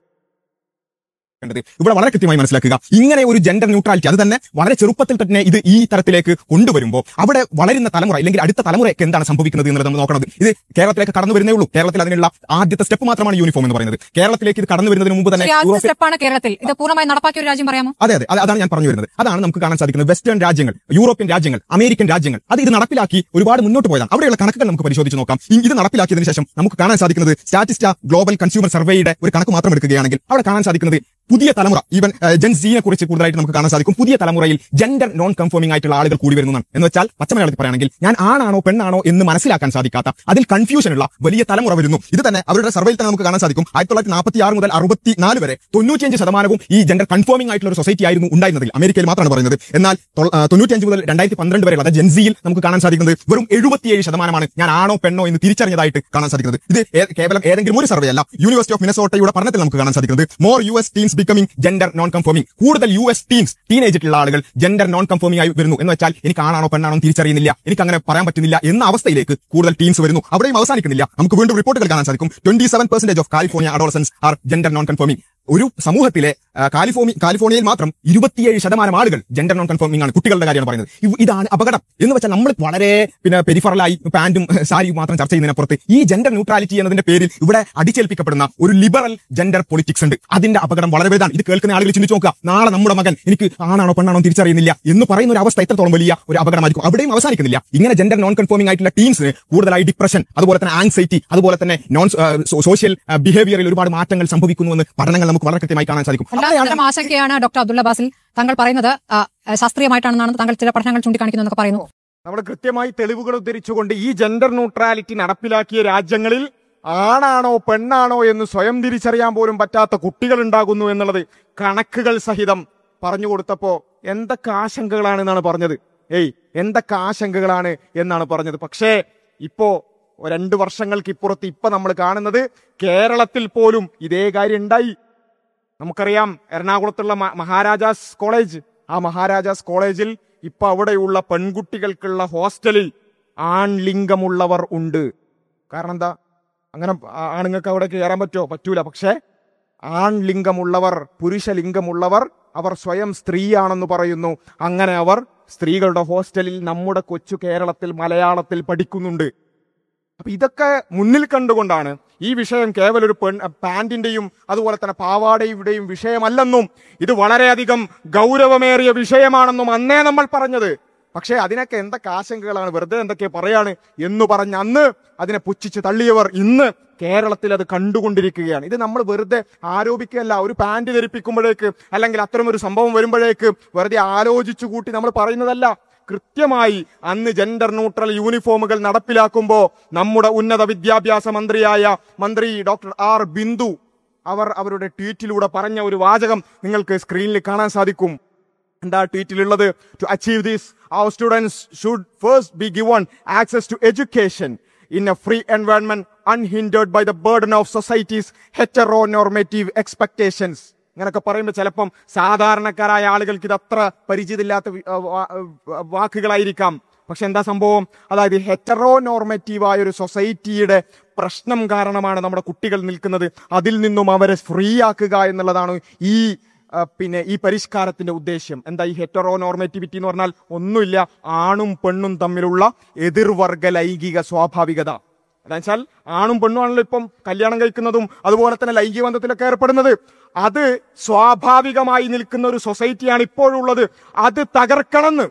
വേണ്ടത്. ഇവിടെ വളരെ കൃത്യമായി മനസ്സിലാക്കുക ഇങ്ങനെ ഒരു ജെൻഡർ ന്യൂട്രാലിറ്റി അത് തന്നെ വളരെ ചെറുപ്പത്തിൽ തന്നെ ഇത് ഈ തരത്തിലേക്ക് കൊണ്ടുവരുമ്പോൾ അവിടെ വളരുന്ന തലമുറ അല്ലെങ്കിൽ അടുത്ത തലമുറയ്ക്ക് എന്താണ് സംഭവിക്കുന്നത് എന്നുള്ളത് നമ്മൾ നോക്കണം ഇത് കേരളത്തിലേക്ക് കടന്നു വരുന്നേ ഉള്ളൂ കേരളത്തിൽ അതിനുള്ള ആദ്യത്തെ സ്റ്റെപ്പ് മാത്രമാണ് യൂണിഫോം എന്ന് പറയുന്നത് കേരളത്തിലേക്ക് ഇത് കടന്നു വരുന്നതിന് മുമ്പ് തന്നെ ശരി, ആദ്യത്തെ യൂറോപ്യൻ സ്റ്റെപ്പാണ് കേരളത്തിൽ ഇത് പൂർണ്ണമായി നടപ്പാക്കിയ ഒരു രാജ്യം പറയാമോ അതെ അതെ അത് അതാണ് ഞാൻ പറഞ്ഞു വരുന്നത് അതാണ് നമുക്ക് കാണാൻ സാധിക്കുന്നത് വെസ്റ്റേൺ രാജ്യങ്ങൾ യൂറോപ്യൻ രാജ്യങ്ങൾ അമേരിക്കൻ രാജ്യങ്ങൾ അത് ഇത് നടപ്പിലാക്കി ഒരുപാട് മുന്നോട്ട് പോയതാണ് അവിടെയുള്ള കണക്കുകൾ നമുക്ക് പരിശോധിച്ച് നോക്കാം ഈ- ഇത് നടപ്പിലാക്കിയതിനു ശേഷം നമുക്ക് കാണാൻ സാധിക്കുന്നത് സ്റ്റാറ്റിസ്റ്റ ഗ്ലോബൽ കൺസ്യൂമർ സർവേയുടെ ഒരു കണക്ക് മാത്രം എടുക്കുകയാണെങ്കിൽ അവിടെ കാണാൻ സാധിക്കുന്നത് പുതിയ തലമുറ ഈവൻ ജെൻ സീനെ കുറിച്ച് കൂടുതലായിട്ട് നമുക്ക് കാണാൻ സാധിക്കും പുതിയ തലമുറയിൽ ജെൻഡർ നോൺ കൺഫേമിംഗ് ആയിട്ടുള്ള ആളുകൾ കൂടി വരുന്നതാണ് എന്ന് വെച്ചാൽ പച്ചമലയാളത്തിൽ പറയുകയാണെങ്കിൽ ഞാൻ ആണാണോ പെണ്ണാണോ എന്ന് മനസ്സിലാക്കാൻ സാധിക്കാത്ത അതിൽ കൺഫ്യൂഷനുള്ള വലിയ തലമുറ വരുന്നു ഇത് തന്നെ അവരുടെ സർവേയിൽ തന്നെ നമുക്ക് കാണാൻ സാധിക്കും ആയിരത്തി തൊള്ളായിരത്തി നാൽപ്പത്തി ആറ് മുതൽ അറുപത്തി നാല് വരെ തൊണ്ണൂറ്റിയഞ്ച് ശതമാനവും ഈ ജെൻഡർ കൺഫേമിംഗ് ആയിട്ടുള്ള ഒരു സൊസൈറ്റി ആയിരുന്നു ഉണ്ടായിരുന്നതിൽ അമേരിക്കയിൽ മാത്രമാണ് പറയുന്നത് എന്നാൽ തൊൾ- ആ, തൊണ്ണൂറ്റിയഞ്ച് മുതൽ രണ്ടായിരത്തി പന്ത്രണ്ട് വരെയുള്ള അതായത് ജെൻസിയിൽ നമുക്ക് കാണാൻ സാധിക്കുന്നത് വെറും എഴുപത്തിയേഴ് ശതമാനമാണ് ഞാൻ ആണോ പെണ്ണോ എന്ന് തിരിച്ചറിഞ്ഞതായിട്ട് കാണാൻ സാധിക്കുന്നത് ഇത് ഏ- കേവലം ഏതെങ്കിലും ഒരു സർവേ അല്ല യൂണിവേഴ്സിറ്റി ഓഫ് മിനസോട്ടയുടെ പഠനത്തിൽ നമുക്ക് കാണാൻ സാധിക്കുന്നത് more U S teens becoming gender non conforming കൂടുതൽ യു എസ് ടീംസ് ടീനേജിലുള്ള ആളുകൾ ജെൻഡർ നോൺ കൺഫേമിംഗ് ആയി വരുന്നു എന്ന് വെച്ചാൽ എനിക്ക് ആണാണോ പെണ്ണാണോ എന്ന് തിരിച്ചറിയുന്നില്ല എനിക്ക് അങ്ങനെ പറയാൻ പറ്റുന്നില്ല എന്ന അവസ്ഥയിലേക്ക് കൂടുതൽ ടീംസ് വരുന്നു അവിടെയും അവസാനിക്കുന്നില്ല നമുക്ക് വീണ്ടും റിപ്പോർട്ടുകൾ കാണാൻ സാധിക്കും twenty seven percentage of California adolescents are gender non conforming ഒരു സമൂഹത്തിലെ ആ, കാലിഫോർണി കാലിഫോർണിയയിൽ മാത്രം ഇരുപത്തിയേഴ് ശതമാനം ആളുകൾ ജെൻഡർ നോൺ കൺഫേമിംഗ് ആണ് കുട്ടികളുടെ കാര്യമാണ് പറയുന്നത് ഇവ- ഇതാണ് അപകടം എന്ന് വെച്ചാൽ നമ്മൾ വളരെ പിന്നെ പെരിഫറലായി പാന്റും സാരിയും മാത്രം ചർച്ച ചെയ്യുന്നതിനപ്പുറത്ത് ഈ ജെൻഡർ ന്യൂട്രാലിറ്റി എന്നതിന്റെ പേരിൽ ഇവിടെ അടിച്ചേൽപ്പിക്കപ്പെടുന്ന ഒരു ലിബറൽ ജെൻഡർ പൊളിറ്റിക്സ് ഉണ്ട് അതിന്റെ അപകടം വളരെ വലുതാണ് ഇത് കേൾക്കുന്ന ആളുകൾ ചിന്തിച്ചു നോക്കുക നാളെ നമ്മുടെ മകൻ എനിക്ക് ആണാണോ പെണ്ണാണോ എന്ന് തിരിച്ചറിയുന്നില്ല എന്ന് പറയുന്ന ഒരു അവസ്ഥ എത്രത്തോളം വലിയ ഒരു അപകടമായിരിക്കും അവിടെയും അവസാനിക്കുന്നില്ല ഇങ്ങനെ ജെൻഡർ നോൺ കൺഫേമിംഗ് ആയിട്ടുള്ള ടീംസിന് കൂടുതലായി ഡിപ്രഷൻ അതുപോലെ തന്നെ ആങ്സൈറ്റി അതുപോലെ തന്നെ നോൺ സോഷ്യൽ ബിഹേവിയറിൽ ഒരുപാട് മാറ്റങ്ങൾ സംഭവിക്കുന്നുവെന്ന് പഠനങ്ങൾ നമുക്ക് വളരെ കൃത്യമായി കാണാൻ സാധിക്കും അവിടെയാണ് അല്ലാത്തരം ആശങ്കയാണ് ഡോക്ടർ അബ്ദുള്ള ബാസിൽ താങ്കൾ പറയുന്നത് ആ, ശാസ്ത്രീയമായിട്ടാണെന്നാണ് താങ്കൾ ചില പഠനങ്ങൾ ചൂണ്ടിക്കാണിക്കുന്നു എന്നൊക്കെ പറയുന്നു നമ്മൾ കൃത്യമായി തെളിവുകൾ ഉദ്ധരിച്ചുകൊണ്ട് ഈ ജെൻഡർ ന്യൂട്രാലിറ്റി നടപ്പിലാക്കിയ രാജ്യങ്ങളിൽ ആണാണോ പെണ്ണാണോ എന്ന് സ്വയം തിരിച്ചറിയാൻ പോലും പറ്റാത്ത കുട്ടികൾ ഉണ്ടാകുന്നു എന്നുള്ളത് കണക്കുകൾ സഹിതം പറഞ്ഞു കൊടുത്തപ്പോ എന്തൊക്കെ ആശങ്കകളാണ് എന്നാണ് പറഞ്ഞത് ഏയ് എന്തൊക്കെ ആശങ്കകളാണ് എന്നാണ് പറഞ്ഞത് പക്ഷേ ഇപ്പോ രണ്ട് വർഷങ്ങൾക്ക് ഇപ്പുറത്ത് ഇപ്പൊ നമ്മൾ കാണുന്നത് കേരളത്തിൽ പോലും ഇതേ കാര്യം ഉണ്ടായി നമുക്കറിയാം എറണാകുളത്തുള്ള മ- മഹാരാജാസ് കോളേജ് ആ മഹാരാജാസ് കോളേജിൽ ഇപ്പൊ അവിടെയുള്ള പെൺകുട്ടികൾക്കുള്ള ഹോസ്റ്റലിൽ ആൺലിംഗമുള്ളവർ ഉണ്ട് കാരണം എന്താ അങ്ങനെ ആ- ആണുങ്ങൾക്ക് അവിടെ കയറാൻ പറ്റുമോ പറ്റൂല പക്ഷേ ആൺലിംഗമുള്ളവർ പുരുഷലിംഗമുള്ളവർ അവർ സ്വയം സ്ത്രീയാണെന്ന് പറയുന്നു അങ്ങനെ അവർ സ്ത്രീകളുടെ ഹോസ്റ്റലിൽ നമ്മുടെ കൊച്ചു കേരളത്തിൽ മലയാളത്തിൽ പഠിക്കുന്നുണ്ട് അപ്പൊ ഇതൊക്കെ മുന്നിൽ കണ്ടുകൊണ്ടാണ് ഈ വിഷയം കേവലം ഒരു പെൺ പാന്റിന്റെയും അതുപോലെ തന്നെ പാവാടയുടെയും വിഷയമല്ലെന്നും ഇത് വളരെയധികം ഗൗരവമേറിയ വിഷയമാണെന്നും അന്നേ നമ്മൾ പറഞ്ഞത് പക്ഷേ അതിനൊക്കെ എന്തൊക്കെ ആശങ്കകളാണ് വെറുതെ എന്തൊക്കെ പറയാണ് എന്ന് പറഞ്ഞ് അന്ന് അതിനെ പുച്ഛിച്ച് തള്ളിയവർ ഇന്ന് കേരളത്തിൽ അത് കണ്ടുകൊണ്ടിരിക്കുകയാണ് ഇത് നമ്മൾ വെറുതെ ആരോപിക്കുകയല്ല ഒരു പാന്റ് ധരിപ്പിക്കുമ്പോഴേക്ക് അല്ലെങ്കിൽ അത്തരം ഒരു സംഭവം വരുമ്പോഴേക്ക് വെറുതെ ആലോചിച്ചു കൂട്ടി നമ്മൾ പറയുന്നതല്ല കൃത്യമായി അന്ന് ജെൻഡർ ന്യൂട്രൽ യൂണിഫോമുകൾ നടപ്പിലാക്കുമ്പോൾ നമ്മുടെ ഉന്നത വിദ്യാഭ്യാസ മന്ത്രിയായ മന്ത്രി ഡോക്ടർ ആർ ബിന്ദു അവർ അവരുടെ ട്വീറ്റിലൂടെ പറഞ്ഞ ഒരു വാചകം നിങ്ങൾക്ക് സ്ക്രീനിൽ കാണാൻ സാധിക്കും എന്താ ട്വീറ്റിലുള്ളത് to achieve this our students should first be given access to education in a free environment unhindered by the burden of society's heteronormative expectations ഇങ്ങനൊക്കെ പറയുമ്പോൾ ചിലപ്പം സാധാരണക്കാരായ ആളുകൾക്ക് ഇത് അത്ര പരിചിതമില്ലാത്ത വി- ആ, വാ- ആ, വാക്കുകളായിരിക്കാം പക്ഷെ എന്താ സംഭവം അതായത് ഹെറ്ററോ നോർമറ്റീവായ ഒരു സൊസൈറ്റിയുടെ പ്രശ്നം കാരണമാണ് നമ്മുടെ കുട്ടികൾ നിൽക്കുന്നത് അതിൽ നിന്നും അവരെ ഫ്രീ ആക്കുക എന്നുള്ളതാണ് ഈ ആ, പിന്നെ ഈ പരിഷ്കാരത്തിന്റെ ഉദ്ദേശ്യം എന്താ ഈ ഹെറ്ററോ നോർമേറ്റിവിറ്റി എന്ന് പറഞ്ഞാൽ ഒന്നുമില്ല ആണും പെണ്ണും തമ്മിലുള്ള എതിർവർഗ ലൈംഗിക സ്വാഭാവികത എന്നുവെച്ചാൽ ആണും പെണ്ണും ആണല്ലോ ഇപ്പം കല്യാണം കഴിക്കുന്നതും അതുപോലെ തന്നെ ലൈംഗിക ബന്ധത്തിലൊക്കെ ഏർപ്പെടുന്നത് അത് സ്വാഭാവികമായി നിൽക്കുന്ന ഒരു സൊസൈറ്റിയാണ് ഇപ്പോഴുള്ളത് അത് തകർക്കണമെന്ന്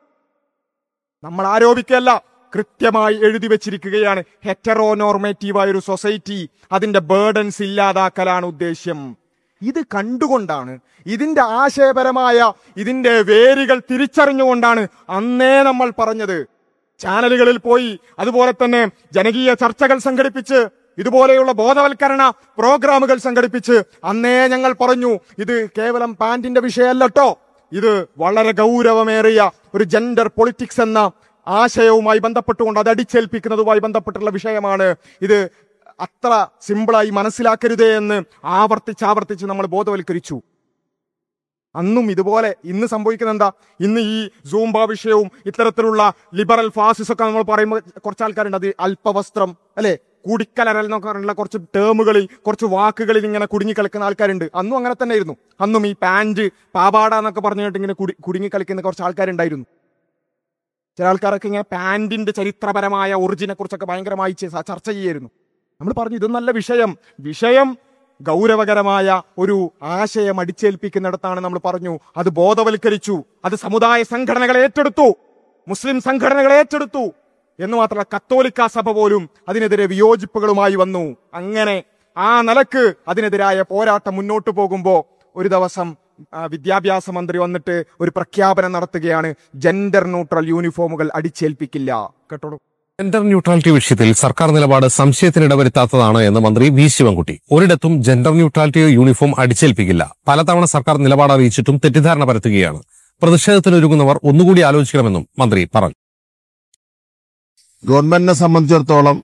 നമ്മൾ ആരോപിക്കല്ല കൃത്യമായി എഴുതി വെച്ചിരിക്കുകയാണ് ഹെറ്ററോ നോർമേറ്റീവായ ഒരു സൊസൈറ്റി അതിന്റെ ബേർഡൻസ് ഇല്ലാതാക്കലാണ് ഉദ്ദേശ്യം ഇത് കണ്ടുകൊണ്ടാണ് ഇതിന്റെ ആശയപരമായ ഇതിന്റെ വേരുകൾ തിരിച്ചറിഞ്ഞുകൊണ്ടാണ് അന്നേ നമ്മൾ പറഞ്ഞത് ചാനലുകളിൽ പോയി അതുപോലെ തന്നെ ജനകീയ ചർച്ചകൾ സംഘടിപ്പിച്ച് ഇതുപോലെയുള്ള ബോധവൽക്കരണ പ്രോഗ്രാമുകൾ സംഘടിപ്പിച്ച് അന്നേ ഞങ്ങൾ പറഞ്ഞു ഇത് കേവലം പാന്റിന്റെ വിഷയമല്ല കേട്ടോ ഇത് വളരെ ഗൗരവമേറിയ ഒരു ജെൻഡർ പൊളിറ്റിക്സ് എന്ന ആശയവുമായി ബന്ധപ്പെട്ടുകൊണ്ട് അത് അടിച്ചേൽപ്പിക്കുന്നതുമായി ബന്ധപ്പെട്ടുള്ള വിഷയമാണ് ഇത് അത്ര സിമ്പിളായി മനസ്സിലാക്കരുതേ എന്ന് ആവർത്തിച്ച് ആവർത്തിച്ച് നമ്മൾ ബോധവൽക്കരിച്ചു അന്നും ഇതുപോലെ ഇന്ന് സംഭവിക്കുന്ന എന്താ ഇന്ന് ഈ സൂംബ വിഷയവും ഇത്തരത്തിലുള്ള ലിബറൽ ഫാസിസ് ഒക്കെ നമ്മൾ പറയുമ്പോൾ കുറച്ച് ആൾക്കാരുണ്ട് അത് അല്പവസ്ത്രം അല്ലെ കൂടിക്കലരൽ എന്നൊക്കെ പറഞ്ഞുള്ള കുറച്ച് ടേമുകളിൽ കുറച്ച് വാക്കുകളിൽ ഇങ്ങനെ കുടുങ്ങി കളിക്കുന്ന ആൾക്കാരുണ്ട് അന്നും അങ്ങനെ തന്നെ ആയിരുന്നു അന്നും ഈ പാന്റ് പാവാട എന്നൊക്കെ പറഞ്ഞിട്ട് ഇങ്ങനെ കുടി കുടുങ്ങി കളിക്കുന്ന കുറച്ച് ആൾക്കാരുണ്ടായിരുന്നു ചില ആൾക്കാരൊക്കെ ഇങ്ങനെ പാന്റിന്റെ ചരിത്രപരമായ ഒറിജിനെ കുറിച്ചൊക്കെ ഭയങ്കരമായി ചെ- ചർച്ച ചെയ്യായിരുന്നു നമ്മൾ പറഞ്ഞു ഇത് നല്ല വിഷയം വിഷയം ഗൗരവകരമായ ഒരു ആശയം അടിച്ചേൽപ്പിക്കുന്നിടത്താണ് നമ്മൾ പറഞ്ഞു അത് ബോധവൽക്കരിച്ചു അത് സമുദായ സംഘടനകൾ ഏറ്റെടുത്തു മുസ്ലിം സംഘടനകൾ ഏറ്റെടുത്തു എന്ന് മാത്രമല്ല കത്തോലിക്ക സഭ പോലും അതിനെതിരെ വിയോജിപ്പുകളുമായി വന്നു അങ്ങനെ ആ നിലക്ക് അതിനെതിരായ പോരാട്ടം മുന്നോട്ട് പോകുമ്പോ ഒരു ദിവസം ആ, വിദ്യാഭ്യാസ മന്ത്രി വന്നിട്ട് ഒരു പ്രഖ്യാപനം നടത്തുകയാണ് ജെൻഡർ ന്യൂട്രൽ യൂണിഫോമുകൾ അടിച്ചേൽപ്പിക്കില്ല കേട്ടോളൂ ജെൻഡർ ന്യൂട്രാലിറ്റി വിഷയത്തിൽ സർക്കാർ നിലപാട് സംശയത്തിനിടവരുത്താത്തതാണ് എന്ന് മന്ത്രി വി ശിവൻകുട്ടി ഒരിടത്തും ജെൻഡർ ന്യൂട്രാലിറ്റി യൂണിഫോം അടിച്ചേൽപ്പിക്കില്ല പലതവണ സർക്കാർ നിലപാട് അറിയിച്ചിട്ടും തെറ്റിദ്ധാരണ പരത്തുകയാണ് പ്രതിഷേധത്തിനൊരുങ്ങുന്നവർ ഒന്നുകൂടി ആലോചിക്കണമെന്നും മന്ത്രി പറഞ്ഞു ഗവൺമെന്റിനെ സംബന്ധിച്ചിടത്തോളം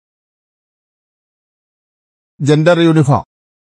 ജെൻഡർ യൂണിഫോം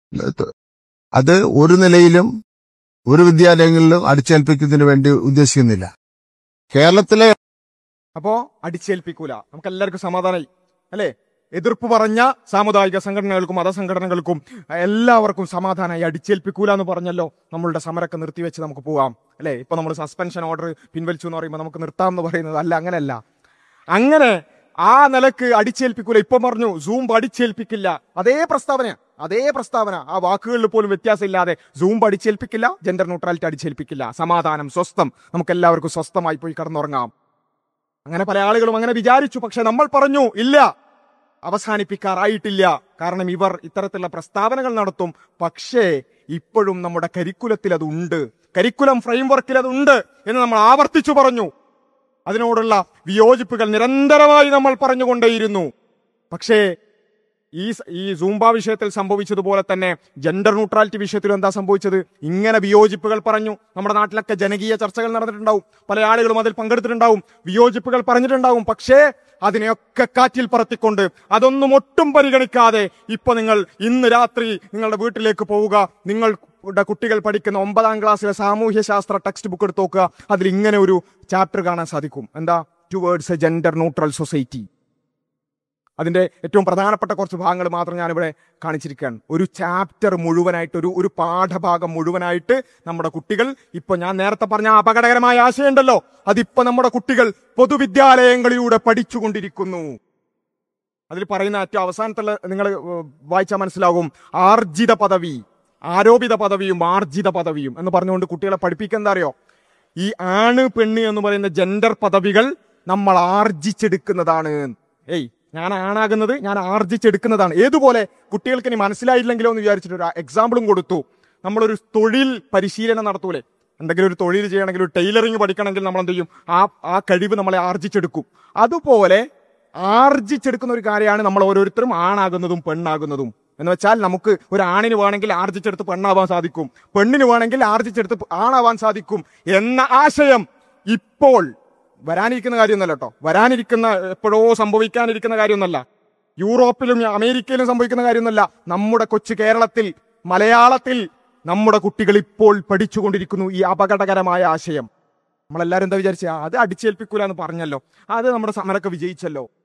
അത് ഒരു നിലയിലും ഒരു വിദ്യാലയങ്ങളിലും അടിച്ചേൽപ്പിക്കുന്നതിന് വേണ്ടി ഉദ്ദേശിക്കുന്നില്ല കേരളത്തിലെ അപ്പോ അടിച്ചേൽപ്പിക്കൂല നമുക്ക് എല്ലാവർക്കും സമാധാനമായി അല്ലെ എതിർപ്പ് പറഞ്ഞ സാമുദായിക സംഘടനകൾക്കും മതസംഘടനകൾക്കും എല്ലാവർക്കും സമാധാനമായി അടിച്ചേൽപ്പിക്കൂല എന്ന് പറഞ്ഞല്ലോ നമ്മളുടെ സമരമൊക്കെ നിർത്തിവെച്ച് നമുക്ക് പോവാം അല്ലെ ഇപ്പൊ നമ്മൾ സസ്പെൻഷൻ ഓർഡർ പിൻവലിച്ചു എന്ന് പറയുമ്പോൾ നമുക്ക് നിർത്താം എന്ന് പറയുന്നത് അല്ല അങ്ങനെയല്ല അങ്ങനെ ആ നിലക്ക് അടിച്ചേൽപ്പിക്കൂല ഇപ്പൊ പറഞ്ഞു സൂം അടിച്ചേൽപ്പിക്കില്ല അതേ പ്രസ്താവന അതേ പ്രസ്താവന ആ വാക്കുകളിൽ പോലും വ്യത്യാസമില്ലാതെ സൂം അടിച്ചേൽപ്പിക്കില്ല ജെൻഡർ ന്യൂട്രാലിറ്റി അടിച്ചേൽപ്പിക്കില്ല സമാധാനം സ്വസ്ഥം നമുക്ക് എല്ലാവർക്കും സ്വസ്ഥമായി പോയി കിടന്നുറങ്ങാം അങ്ങനെ പല ആളുകളും അങ്ങനെ വിചാരിച്ചു പക്ഷെ നമ്മൾ പറഞ്ഞു ഇല്ല അവസാനിപ്പിക്കാറായിട്ടില്ല കാരണം ഇവർ ഇത്തരത്തിലുള്ള പ്രസ്താവനകൾ നടത്തും പക്ഷേ ഇപ്പോഴും നമ്മുടെ കരിക്കുലത്തിൽ അതുണ്ട് കരിക്കുലം ഫ്രെയിംവർക്കിൽ അതുണ്ട് എന്ന് നമ്മൾ ആവർത്തിച്ചു പറഞ്ഞു അതിനോടുള്ള വിയോജിപ്പുകൾ നിരന്തരമായി നമ്മൾ പറഞ്ഞുകൊണ്ടേയിരുന്നു പക്ഷേ ഈ സ- ഈ സൂംബ വിഷയത്തിൽ സംഭവിച്ചതുപോലെ തന്നെ ജെൻഡർ ന്യൂട്രാലിറ്റി വിഷയത്തിലും എന്താ സംഭവിച്ചത് ഇങ്ങനെ വിയോജിപ്പുകൾ പറഞ്ഞു നമ്മുടെ നാട്ടിലൊക്കെ ജനകീയ ചർച്ചകൾ നടന്നിട്ടുണ്ടാവും പല ആളുകളും അതിൽ പങ്കെടുത്തിട്ടുണ്ടാവും വിയോജിപ്പുകൾ പറഞ്ഞിട്ടുണ്ടാവും പക്ഷേ അതിനെയൊക്കെ കാറ്റിൽ പറത്തിക്കൊണ്ട് അതൊന്നും ഒട്ടും പരിഗണിക്കാതെ ഇപ്പൊ നിങ്ങൾ ഇന്ന് രാത്രി നിങ്ങളുടെ വീട്ടിലേക്ക് പോവുക നിങ്ങളുടെ കുട്ടികൾ പഠിക്കുന്ന ഒമ്പതാം ക്ലാസ്സിലെ സാമൂഹ്യ ശാസ്ത്ര ടെക്സ്റ്റ് ബുക്ക് എടുത്ത് നോക്കുക അതിൽ ഇങ്ങനെ ഒരു ചാപ്റ്റർ കാണാൻ സാധിക്കും എന്താ towards a gender neutral society അതിന്റെ ഏറ്റവും പ്രധാനപ്പെട്ട കുറച്ച് ഭാഗങ്ങൾ മാത്രം ഞാനിവിടെ കാണിച്ചിരിക്കുകയാണ് ഒരു ചാപ്റ്റർ മുഴുവനായിട്ട് ഒരു ഒരു പാഠഭാഗം മുഴുവനായിട്ട് നമ്മുടെ കുട്ടികൾ ഇപ്പൊ ഞാൻ നേരത്തെ പറഞ്ഞ ആ അപകടകരമായ ആശയമുണ്ടല്ലോ അതിപ്പോ നമ്മുടെ കുട്ടികൾ പൊതുവിദ്യാലയങ്ങളിലൂടെ പഠിച്ചുകൊണ്ടിരിക്കുന്നു അതിൽ പറയുന്ന ഏറ്റവും അവസാനത്തുള്ള നിങ്ങൾ വായിച്ചാൽ മനസ്സിലാകും ആർജിത പദവി ആരോപിത പദവിയും ആർജിത പദവിയും എന്ന് പറഞ്ഞുകൊണ്ട് കുട്ടികളെ പഠിപ്പിക്കുക എന്താ അറിയോ ഈ ആണ് പെണ്ണ് എന്ന് പറയുന്ന ജെൻഡർ പദവികൾ നമ്മൾ ആർജിച്ചെടുക്കുന്നതാണ് ഏയ് ഞാൻ ആണാകുന്നത് ഞാൻ ആർജിച്ചെടുക്കുന്നതാണ് ഏതുപോലെ കുട്ടികൾക്ക് ഇനി മനസ്സിലായില്ലെങ്കിലോ എന്ന് വിചാരിച്ചിട്ട് ഒരു എക്സാമ്പിളും കൊടുത്തു നമ്മളൊരു തൊഴിൽ പരിശീലനം നടത്തൂലേ എന്തെങ്കിലും ഒരു തൊഴിൽ ചെയ്യണമെങ്കിൽ ഒരു ടൈലറിങ് പഠിക്കണമെങ്കിൽ നമ്മൾ എന്ത് ചെയ്യും ആ ആ കഴിവ് നമ്മളെ ആർജിച്ചെടുക്കും അതുപോലെ ആർജിച്ചെടുക്കുന്ന ഒരു കാര്യമാണ് നമ്മൾ ഓരോരുത്തരും ആണാകുന്നതും പെണ്ണാകുന്നതും എന്ന് വെച്ചാൽ നമുക്ക് ഒരു ആണിന് വേണമെങ്കിൽ ആർജിച്ചെടുത്ത് പെണ്ണാവാൻ സാധിക്കും പെണ്ണിന് വേണമെങ്കിൽ ആർജിച്ചെടുത്ത് ആണാവാൻ സാധിക്കും എന്ന ആശയം ഇപ്പോൾ വരാനിരിക്കുന്ന കാര്യമൊന്നല്ല കേട്ടോ വരാനിരിക്കുന്ന എപ്പോഴോ സംഭവിക്കാനിരിക്കുന്ന കാര്യമൊന്നല്ല യൂറോപ്പിലും അമേരിക്കയിലും സംഭവിക്കുന്ന കാര്യമൊന്നുമല്ല നമ്മുടെ കൊച്ചു കേരളത്തിൽ മലയാളത്തിൽ നമ്മുടെ കുട്ടികൾ ഇപ്പോൾ പഠിച്ചുകൊണ്ടിരിക്കുന്നു ഈ അപകടകരമായ ആശയം നമ്മളെല്ലാരും എന്താ വിചാരിച്ച അത് അടിച്ചേൽപ്പിക്കൂല എന്ന് പറഞ്ഞല്ലോ അത് നമ്മുടെ സമരമൊക്കെ വിജയിച്ചല്ലോ